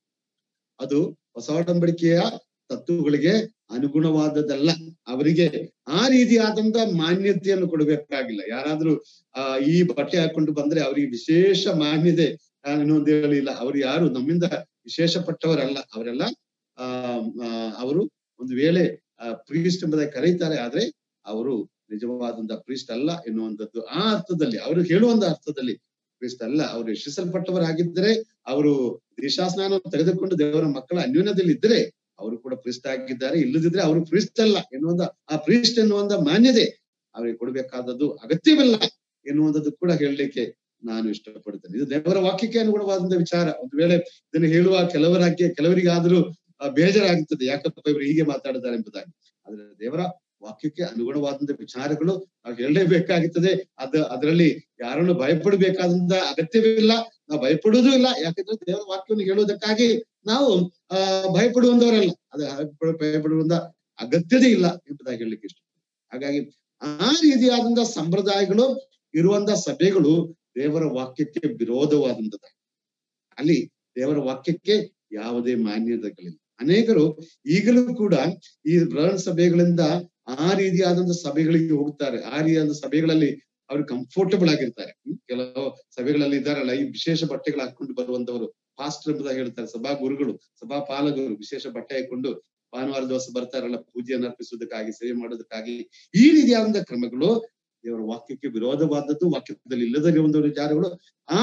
ಅದು ಹೊಸ ಒಡಂಬಡಿಕೆಯ ತತ್ವಗಳಿಗೆ ಅನುಗುಣವಾದದ್ದಲ್ಲ ಅವರಿಗೆ ಆ ರೀತಿಯಾದಂತ ಮಾನ್ಯತೆಯನ್ನು ಕೊಡಬೇಕಾಗಿಲ್ಲ ಯಾರಾದ್ರೂ ಆ ಈ ಬಟ್ಟೆ ಹಾಕೊಂಡು ಬಂದ್ರೆ ಅವರಿಗೆ ವಿಶೇಷ ಮಾನ್ಯತೆ ಅನ್ನೋದು ಹೇಳಿಲ್ಲ ಅವ್ರು ಯಾರು ನಮ್ಮಿಂದ ವಿಶೇಷ ಪಟ್ಟವರಲ್ಲ ಅವರೆಲ್ಲ ಆ ಅವರು ಒಂದು ವೇಳೆ ಪ್ರೀಸ್ಟ್ ಎಂಬುದಾಗಿ ಕರೀತಾರೆ ಆದ್ರೆ ಅವರು ನಿಜವಾದಂತ ಪ್ರೀಸ್ಟ್ ಅಲ್ಲ ಎನ್ನುವಂಥದ್ದು ಆ ಅರ್ಥದಲ್ಲಿ ಅವರು ಹೇಳುವಂತ ಅರ್ಥದಲ್ಲಿ ಪ್ರೀಸ್ಟ್ ಅಲ್ಲ ಅವರು ಯಶಿಸಲ್ಪಟ್ಟವರಾಗಿದ್ದರೆ ಅವರು ದೇಶಾಸ್ನಾನ ತೆಗೆದುಕೊಂಡು ದೇವರ ಮಕ್ಕಳ ಅನ್ಯೋನ್ಯದಲ್ಲಿ ಇದ್ದರೆ ಅವರು ಕೂಡ ಪ್ರೀಸ್ಟ್ ಆಗಿದ್ದಾರೆ ಇಲ್ಲದಿದ್ರೆ ಅವರು ಪ್ರೀಸ್ಟ್ ಅಲ್ಲ ಎನ್ನುವಂತ ಆ ಪ್ರೀಸ್ಟ್ ಎನ್ನುವಂತ ಮಾನ್ಯತೆ ಅವರಿಗೆ ಕೊಡಬೇಕಾದದ್ದು ಅಗತ್ಯವಿಲ್ಲ ಎನ್ನುವಂಥದ್ದು ಕೂಡ ಹೇಳಲಿಕ್ಕೆ ನಾನು ಇಷ್ಟಪಡ್ತೇನೆ ಇದು ದೇವರ ವಾಕ್ಯಕ್ಕೆ ಅನುಗುಣವಾದಂತ ವಿಚಾರ ಒಂದು ವೇಳೆ ಇದನ್ನು ಹೇಳುವ ಕೆಲವರಾಗಿ ಕೆಲವರಿಗಾದ್ರೂ ಬೇಜಾರಾಗುತ್ತದೆ ಯಾಕಪ್ಪ ಇವರು ಹೀಗೆ ಮಾತಾಡಿದ್ದಾರೆ ಎಂಬುದಾಗಿ ಆದ್ರೆ ದೇವರ ವಾಕ್ಯಕ್ಕೆ ಅನುಗುಣವಾದಂತ ವಿಚಾರಗಳು ನಾವು ಹೇಳಲೇಬೇಕಾಗುತ್ತದೆ ಅದ ಅದರಲ್ಲಿ ಯಾರನ್ನು ಭಯಪಡಬೇಕಾದಂತ ಅಗತ್ಯವಿಲ್ಲ ನಾವು ಭಯಪಡುವುದೂ ಇಲ್ಲ ಯಾಕಂದ್ರೆ ದೇವರ ವಾಕ್ಯವನ್ನು ಹೇಳುವುದಕ್ಕಾಗಿ ನಾವು ಆ ಭಯಪಡುವಂತವರಲ್ಲ ಅದ ಭಯಪಡುವಂತ ಅಗತ್ಯತೆ ಇಲ್ಲ ಎಂಬುದಾಗಿ ಹೇಳಲಿಕ್ಕೆ ಇಷ್ಟ ಹಾಗಾಗಿ ಆ ರೀತಿಯಾದಂತ ಸಂಪ್ರದಾಯಗಳು ಇರುವಂತ ಸಭೆಗಳು ದೇವರ ವಾಕ್ಯಕ್ಕೆ ವಿರೋಧವಾದಂತದ ಅಲ್ಲಿ ದೇವರ ವಾಕ್ಯಕ್ಕೆ ಯಾವುದೇ ಮಾನ್ಯತೆಗಳಿಲ್ಲ ಅನೇಕರು ಈಗಲೂ ಕೂಡ ಈ ಬ್ರಹ್ಮ ಸಭೆಗಳಿಂದ ಆ ರೀತಿಯಾದಂತ ಸಭೆಗಳಿಗೆ ಹೋಗ್ತಾರೆ ಆ ರೀತಿಯಾದ ಸಭೆಗಳಲ್ಲಿ ಅವ್ರು ಕಂಫರ್ಟಬಲ್ ಆಗಿರ್ತಾರೆ ಕೆಲವು ಸಭೆಗಳಲ್ಲಿ ಇದ್ದಾರಲ್ಲ ಈ ವಿಶೇಷ ಬಟ್ಟೆಗಳು ಹಾಕೊಂಡು ಬರುವಂತವರು ಪಾಸ್ಟರ್ ಎಂಬುದಾಗಿ ಹೇಳ್ತಾರೆ ಸಭಾ ಗುರುಗಳು ಸಭಾ ಪಾಲಕರು ವಿಶೇಷ ಬಟ್ಟೆ ಹಾಕೊಂಡು ಭಾನುವಾರ ದಿವಸ ಬರ್ತಾರಲ್ಲ ಪೂಜೆಯನ್ನು ಅರ್ಪಿಸುವುದಕ್ಕಾಗಿ ಸೇವೆ ಮಾಡೋದಕ್ಕಾಗಿ ಈ ರೀತಿಯಾದಂತ ಕ್ರಮಗಳು ದೇವರ ವಾಕ್ಯಕ್ಕೆ ವಿರೋಧವಾದದ್ದು ವಾಕ್ಯದಲ್ಲಿ ಇಲ್ಲದಿರುವಂತ ವಿಚಾರಗಳು ಆ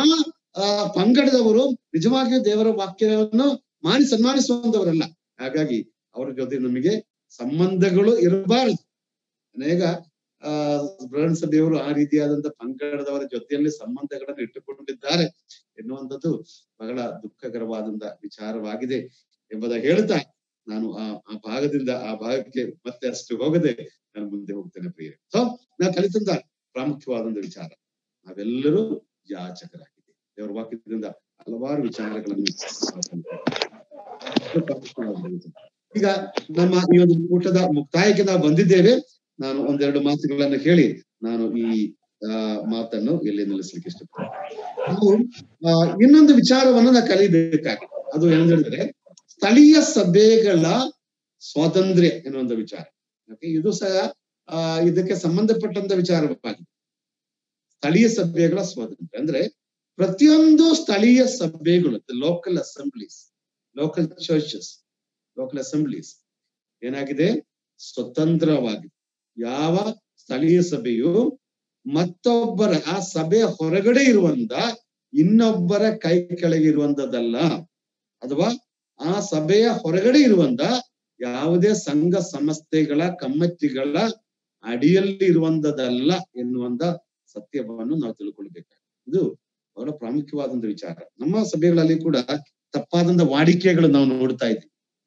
ಪಂಗಡದವರು ನಿಜವಾಗಿಯೂ ದೇವರ ವಾಕ್ಯವನ್ನು ಮಾನಿ ಸನ್ಮಾನಿಸುವಂತವರಲ್ಲ ಹಾಗಾಗಿ ಅವರ ಜೊತೆ ನಮಗೆ ಸಂಬಂಧಗಳು ಇರಬಾರದು ಅನೇಕ ಆ ಬೃಹನ್ ಸಭೆಯವರು ಆ ರೀತಿಯಾದಂತ ಪಂಗಡದವರ ಜೊತೆಯಲ್ಲಿ ಸಂಬಂಧಗಳನ್ನು ಇಟ್ಟುಕೊಂಡಿದ್ದಾರೆ ಎನ್ನುವಂಥದ್ದು ಬಹಳ ದುಃಖಕರವಾದಂತ ವಿಚಾರವಾಗಿದೆ ಎಂಬುದ ಹೇಳ್ತಾ ನಾನು ಆ ಆ ಭಾಗದಿಂದ ಆ ಭಾಗಕ್ಕೆ ಮತ್ತೆ ಅಷ್ಟು ಹೋಗದೆ ನಾನು ಮುಂದೆ ಹೋಗ್ತೇನೆ ಪ್ರಿಯರೇ ಸೊ ನಾವು ಕಲಿತಂತ ಪ್ರಾಮುಖ್ಯವಾದಂತ ವಿಚಾರ ನಾವೆಲ್ಲರೂ ಯಾಚಕರಾಗಿದ್ದೇವೆ ದೇವರ ವಾಕ್ಯದಿಂದ ಹಲವಾರು ವಿಚಾರಗಳನ್ನು ನಾವು ಕಲಿತೇವೆ. ಪ್ರಾಮುಖ್ಯವಾದ ವಿಚಾರ. ಈಗ ನಮ್ಮ ಈ ಒಂದು ಊಟದ ಮುಕ್ತಾಯಕ್ಕೆ ನಾವು ಬಂದಿದ್ದೇವೆ ನಾನು ಒಂದೆರಡು ಮಾತುಗಳನ್ನು ಹೇಳಿ ನಾನು ಈ ಆ ಮಾತನ್ನು ಇಲ್ಲಿ ನಿಲ್ಲಿಸ್ಲಿಕ್ಕೆ ಇಷ್ಟಪಡ್ತೇನೆ ನಾವು ಆ, ಇನ್ನೊಂದು ವಿಚಾರವನ್ನು ನಾವು ಕಲಿಬೇಕಾಗಿದೆ ಅದು ಏನು ಹೇಳಿದ್ರೆ ಸ್ಥಳೀಯ ಸಭೆಗಳ ಸ್ವಾತಂತ್ರ್ಯ ಎನ್ನುವಂತ ವಿಚಾರ ಓಕೆ ಇದು ಸಹ ಆ ಇದಕ್ಕೆ ಸಂಬಂಧಪಟ್ಟಂತ ವಿಚಾರವಾಗಿದೆ ಸ್ಥಳೀಯ ಸಭೆಗಳ ಸ್ವಾತಂತ್ರ್ಯ ಅಂದ್ರೆ ಪ್ರತಿಯೊಂದು ಸ್ಥಳೀಯ ಸಭೆಗಳು local assemblies local churches local assemblies ಏನಾಗಿದೆ ಸ್ವತಂತ್ರವಾಗಿದೆ ಯಾವ ಸ್ಥಳೀಯ ಸಭೆಯು ಮತ್ತೊಬ್ಬರ ಆ ಸಭೆಯ ಹೊರಗಡೆ ಇರುವಂತ ಇನ್ನೊಬ್ಬರ ಕೈ ಕೆಳಗೆ ಇರುವಂತದ್ದಲ್ಲ ಅಥವಾ ಆ ಸಭೆಯ ಹೊರಗಡೆ ಇರುವಂತ ಯಾವುದೇ ಸಂಘ ಸಂಸ್ಥೆಗಳ ಕಮ್ಮತ್ತಿಗಳ ಅಡಿಯಲ್ಲಿ ಇರುವಂತದಲ್ಲ ಎನ್ನುವಂತ ಸತ್ಯವನ್ನು ನಾವು ತಿಳ್ಕೊಳ್ಬೇಕಾಗುತ್ತೆ ಇದು ಬಹಳ ಪ್ರಾಮುಖ್ಯವಾದಂತ ವಿಚಾರ ನಮ್ಮ ಸಭೆಗಳಲ್ಲಿ ಕೂಡ ತಪ್ಪಾದಂತ ವಾಡಿಕೆಗಳು ನಾವು ನೋಡ್ತಾ ಇದ್ದೀವಿ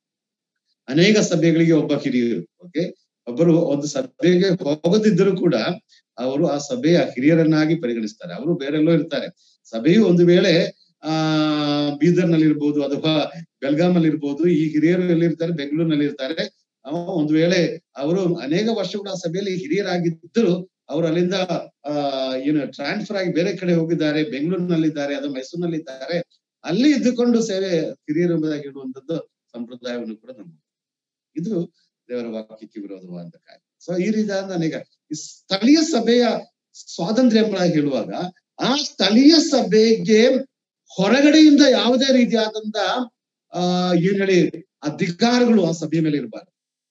ಅನೇಕ ಸಭೆಗಳಿಗೆ ಒಬ್ಬ ಹಿರಿಯರು ಓಕೆ ಒಬ್ಬರು ಒಂದು ಸಭೆಗೆ ಹೋಗದಿದ್ದರೂ ಕೂಡ ಅವರು ಆ ಸಭೆಯ ಹಿರಿಯರನ್ನಾಗಿ ಪರಿಗಣಿಸ್ತಾರೆ ಅವರು ಬೇರೆಲ್ಲೋ ಇರ್ತಾರೆ ಸಭೆಯು ಒಂದು ವೇಳೆ ಆ ಬೀದರ್ನಲ್ಲಿ ಇರ್ಬೋದು ಅಥವಾ ಬೆಲ್ಗಾಮಲ್ಲಿ ಇರ್ಬೋದು ಈ ಹಿರಿಯರು ಎಲ್ಲಿರ್ತಾರೆ ಬೆಂಗಳೂರಿನಲ್ಲಿ ಇರ್ತಾರೆ ಅವ ಒಂದು ವೇಳೆ ಅವರು ಅನೇಕ ವರ್ಷಗಳು ಆ ಸಭೆಯಲ್ಲಿ ಹಿರಿಯರಾಗಿದ್ದರು ಅವರು ಅಲ್ಲಿಂದ ಆ ಏನು ಟ್ರಾನ್ಸ್ಫರ್ ಆಗಿ ಬೇರೆ ಕಡೆ ಹೋಗಿದ್ದಾರೆ ಬೆಂಗಳೂರಿನಲ್ಲಿದ್ದಾರೆ ಅಥವಾ ಮೈಸೂರಿನಲ್ಲಿದ್ದಾರೆ ಅಲ್ಲಿ ಇದ್ದುಕೊಂಡು ಸೇವೆ ಹಿರಿಯರು ಎಂಬುದಾಗಿ ಹೇಳುವಂತದ್ದು ಸಂಪ್ರದಾಯವನ್ನು ಕೂಡ ನಮ್ಮ ಇದು ದೇವರ ವಾಕ್ಯಕ್ಕೆ ವಿರೋಧವಾದಂತ ಕಾರ್ಯ ಸೊ ಈ ರೀತಿಯಾದ ಅನೇಕ ಈ ಸ್ಥಳೀಯ ಸಭೆಯ ಸ್ವಾತಂತ್ರ್ಯ ಎಂಬುದಾಗಿ ಹೇಳುವಾಗ ಆ ಸ್ಥಳೀಯ ಸಭೆಗೆ ಹೊರಗಡೆಯಿಂದ ಯಾವುದೇ ರೀತಿಯಾದಂತ ಆ ಏನ್ ಹೇಳಿ ಅಧಿಕಾರಗಳು ಆ ಸಭೆಯ ಮೇಲೆ ಇರಬಾರ್ದು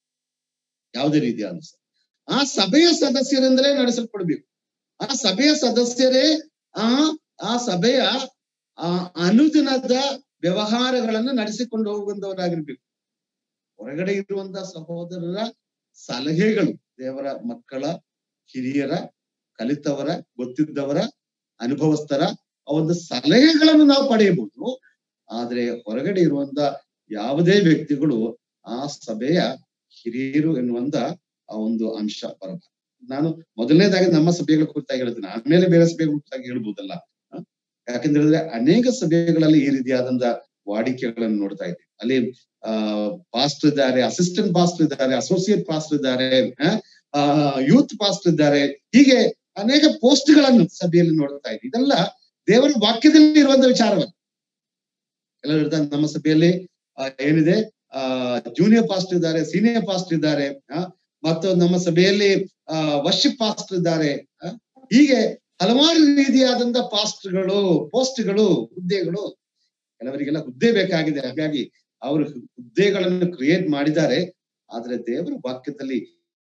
ಯಾವುದೇ ರೀತಿಯಾದ ಆ ಸಭೆಯ ಸದಸ್ಯರಿಂದಲೇ ನಡೆಸಲ್ಪಡ್ಬೇಕು ಆ ಸಭೆಯ ಸದಸ್ಯರೇ ಆ ಆ ಸಭೆಯ ಆ ಅನುದಿನದ ವ್ಯವಹಾರಗಳನ್ನು ನಡೆಸಿಕೊಂಡು ಹೋಗುವಂತವರಾಗಿರ್ಬೇಕು ಹೊರಗಡೆ ಇರುವಂತಹ ಸಹೋದರರ ಸಲಹೆಗಳು ದೇವರ ಮಕ್ಕಳ ಹಿರಿಯರ ಕಲಿತವರ ಗೊತ್ತಿದ್ದವರ ಅನುಭವಸ್ಥರ ಆ ಒಂದು ಸಲಹೆಗಳನ್ನು ನಾವು ಪಡೆಯಬಹುದು ಆದ್ರೆ ಹೊರಗಡೆ ಇರುವಂತ ಯಾವುದೇ ವ್ಯಕ್ತಿಗಳು ಆ ಸಭೆಯ ಹಿರಿಯರು ಎನ್ನುವಂತ ಆ ಒಂದು ಅಂಶ ಬರಬಾರದು ನಾನು ಮೊದಲನೇದಾಗಿ ನಮ್ಮ ಸಭೆಗಳ ಕುರಿತಾಗಿ ಹೇಳ್ತೇನೆ ಆಮೇಲೆ ಬೇರೆ ಸಭೆಗಳ ಕುರಿತಾಗಿ ಹೇಳ್ಬೋದಲ್ಲ ಹ? ಯಾಕಂತ ಹೇಳಿದ್ರೆ ಅನೇಕ ಸಭೆಗಳಲ್ಲಿ ಈ ರೀತಿಯಾದಂತ ವಾಡಿಕೆಗಳನ್ನು ನೋಡ್ತಾ ಇದ್ದೀವಿ ಅಲ್ಲಿ ಆ ಪಾಸ್ಟರ್ ಇದ್ದಾರೆ ಅಸಿಸ್ಟೆಂಟ್ ಪಾಸ್ಟರ್ ಇದ್ದಾರೆ ಅಸೋಸಿಯೇಟ್ ಪಾಸ್ಟರ್ ಇದ್ದಾರೆ ಆ ಯೂತ್ ಪಾಸ್ಟರ್ ಇದ್ದಾರೆ ಹೀಗೆ ಅನೇಕ ಪೋಸ್ಟ್ ಗಳನ್ನು ಸಭೆಯಲ್ಲಿ ನೋಡ್ತಾ ಇದ್ದೀವಿ ಇದೆಲ್ಲ ದೇವರ ವಾಕ್ಯದಲ್ಲಿ ಇರುವಂತ ವಿಚಾರವಲ್ಲ ಎಲ್ಲರೂ ಇರ್ತಾರೆ ನಮ್ಮ ಸಭೆಯಲ್ಲಿ ಆ, ಏನಿದೆ ಆ ಜೂನಿಯರ್ ಪಾಸ್ಟರ್ ಇದ್ದಾರೆ ಸೀನಿಯರ್ ಪಾಸ್ಟರ್ ಇದ್ದಾರೆ ಆ, ಮತ್ತು ನಮ್ಮ ಸಭೆಯಲ್ಲಿ ಆ ವರ್ಷಿಪ್ ಪಾಸ್ಟರ್ ಇದ್ದಾರೆ ಆ, ಹೀಗೆ ಹಲವಾರು ರೀತಿಯಾದಂತ ಪಾಸ್ಟ್ಗಳು ಪೋಸ್ಟ್ಗಳು ಹುದ್ದೆಗಳು ಕೆಲವರಿಗೆಲ್ಲ ಹುದ್ದೆ ಬೇಕಾಗಿದೆ ಹಾಗಾಗಿ ಅವರು ಹುದ್ದೆಗಳನ್ನು ಕ್ರಿಯೇಟ್ ಮಾಡಿದ್ದಾರೆ ಆದ್ರೆ ದೇವರ ವಾಕ್ಯದಲ್ಲಿ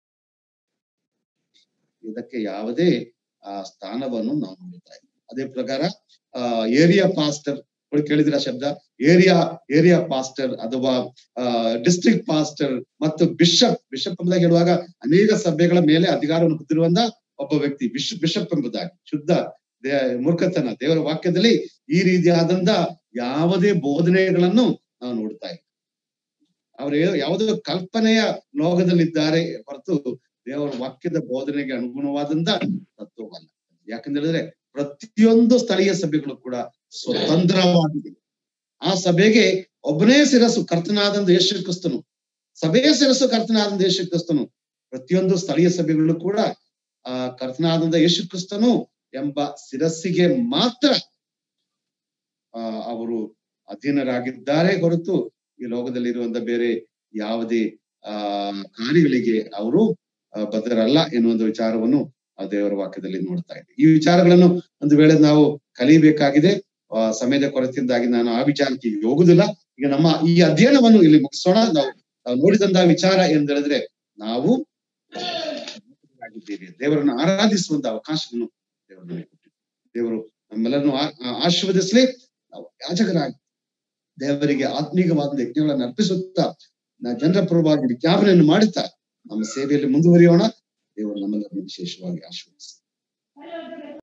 ಇದಕ್ಕೆ ಯಾವುದೇ ಆ ಸ್ಥಾನವನ್ನು ನಾವು ನೋಡುತ್ತಾ ಇದ್ದೀವಿ ಅದೇ ಪ್ರಕಾರ ಆ ಏರಿಯಾ ಪಾಸ್ಟರ್ ಕೇಳಿದಿರ ಶಬ್ದ ಏರಿಯಾ ಏರಿಯಾ ಪಾಸ್ಟರ್ ಅಥವಾ ಡಿಸ್ಟ್ರಿಕ್ಟ್ ಪಾಸ್ಟರ್ ಮತ್ತು ಬಿಷಪ್ ಬಿಷಪ್ ಎಂಬುದಾಗಿ ಹೇಳುವಾಗ ಅನೇಕ ಸಭೆಗಳ ಮೇಲೆ ಅಧಿಕಾರವನ್ನು ಹೊಂದಿರುವಂತ ಒಬ್ಬ ವ್ಯಕ್ತಿ ಬಿಷ್ ಬಿಷಪ್ ಎಂಬುದಾಗಿ ಶುದ್ಧ ದೇ ಮೂರ್ಖತನ ದೇವರ ವಾಕ್ಯದಲ್ಲಿ ಈ ರೀತಿಯಾದಂತ ಯಾವುದೇ ಬೋಧನೆಗಳನ್ನು ನಾವು ನೋಡ್ತಾ ಇದ್ದೀವಿ ಅವರು ಯಾವುದೋ ಕಲ್ಪನೆಯ ಲೋಕದಲ್ಲಿದ್ದಾರೆ ಹೊರತು ದೇವರ ವಾಕ್ಯದ ಬೋಧನೆಗೆ ಅನುಗುಣವಾದಂತ ತತ್ವವಲ್ಲ ಯಾಕಂತ ಹೇಳಿದ್ರೆ ಪ್ರತಿಯೊಂದು ಸ್ಥಳೀಯ ಸಭೆಗಳು ಕೂಡ ಸ್ವತಂತ್ರವಾಗಿದೆ ಆ ಸಭೆಗೆ ಒಬ್ಬನೇ ಶಿರಸ್ಸು ಕರ್ತನಾದಂತ ಯೇಸು ಕ್ರಿಸ್ತನು ಸಭೆಯ ಶಿರಸ್ಸು ಕರ್ತನಾದಂತ ಯೇಸು ಕ್ರಿಸ್ತನು ಪ್ರತಿಯೊಂದು ಸ್ಥಳೀಯ ಸಭೆಗಳು ಕೂಡ ಆ ಕರ್ತನಾದಂತ ಯೇಸು ಕ್ರಿಸ್ತನು ಎಂಬ ಶಿರಸ್ಸಿಗೆ ಮಾತ್ರ ಆ ಅವರು ಅಧೀನರಾಗಿದ್ದಾರೆ ಹೊರತು ಈ ಲೋಕದಲ್ಲಿರುವಂತ ಬೇರೆ ಯಾವುದೇ ಆ ಕಾರ್ಯಗಳಿಗೆ ಅವರು ಬದ್ಧರಲ್ಲ ಎನ್ನುವಂತ ವಿಚಾರವನ್ನು ಆ ದೇವರ ವಾಕ್ಯದಲ್ಲಿ ನೋಡ್ತಾ ಇದ್ದೀವಿ ಈ ವಿಚಾರಗಳನ್ನು ಒಂದು ವೇಳೆ ನಾವು ಕಲಿಬೇಕಾಗಿದೆ ಆ ಸಮಯದ ಕೊರತೆಯಿಂದಾಗಿ ನಾನು ಆ ವಿಚಾರಕ್ಕೆ ಈಗ ಹೋಗುದಿಲ್ಲ ಈಗ ನಮ್ಮ ಈ ಅಧ್ಯಯನವನ್ನು ಇಲ್ಲಿ ಮುಗಿಸೋಣ ನಾವು ನಾವು ನೋಡಿದಂತಹ ವಿಚಾರ ಎಂದು ಹೇಳಿದ್ರೆ ನಾವು ಆಗಿದ್ದೇವೆ ದೇವರನ್ನು ಆರಾಧಿಸುವಂತ ಅವಕಾಶವನ್ನು ದೇವರು ನಮಗೆ ಕೊಟ್ಟಿದ್ದಾರೆ ದೇವರು ನಮ್ಮೆಲ್ಲರನ್ನು ಆಶೀರ್ವದಿಸಲಿ ನಾವು ಯಾಜಕರಾಗಿ ದೇವರಿಗೆ ಆತ್ಮೀಕವಾದ ಯಜ್ಞಗಳನ್ನು ಅರ್ಪಿಸುತ್ತಾ ಜನರ ಪರವಾಗಿ ವಿಜ್ಞಾಪನೆಯನ್ನು ಮಾಡುತ್ತಾ ನಮ್ಮ ಸೇವೆಯಲ್ಲಿ ಮುಂದುವರಿಯೋಣ ದೇವರು ನಮ್ಮೆಲ್ಲರನ್ನು ವಿಶೇಷವಾಗಿ ಆಶೀರ್ವದಿಸಿ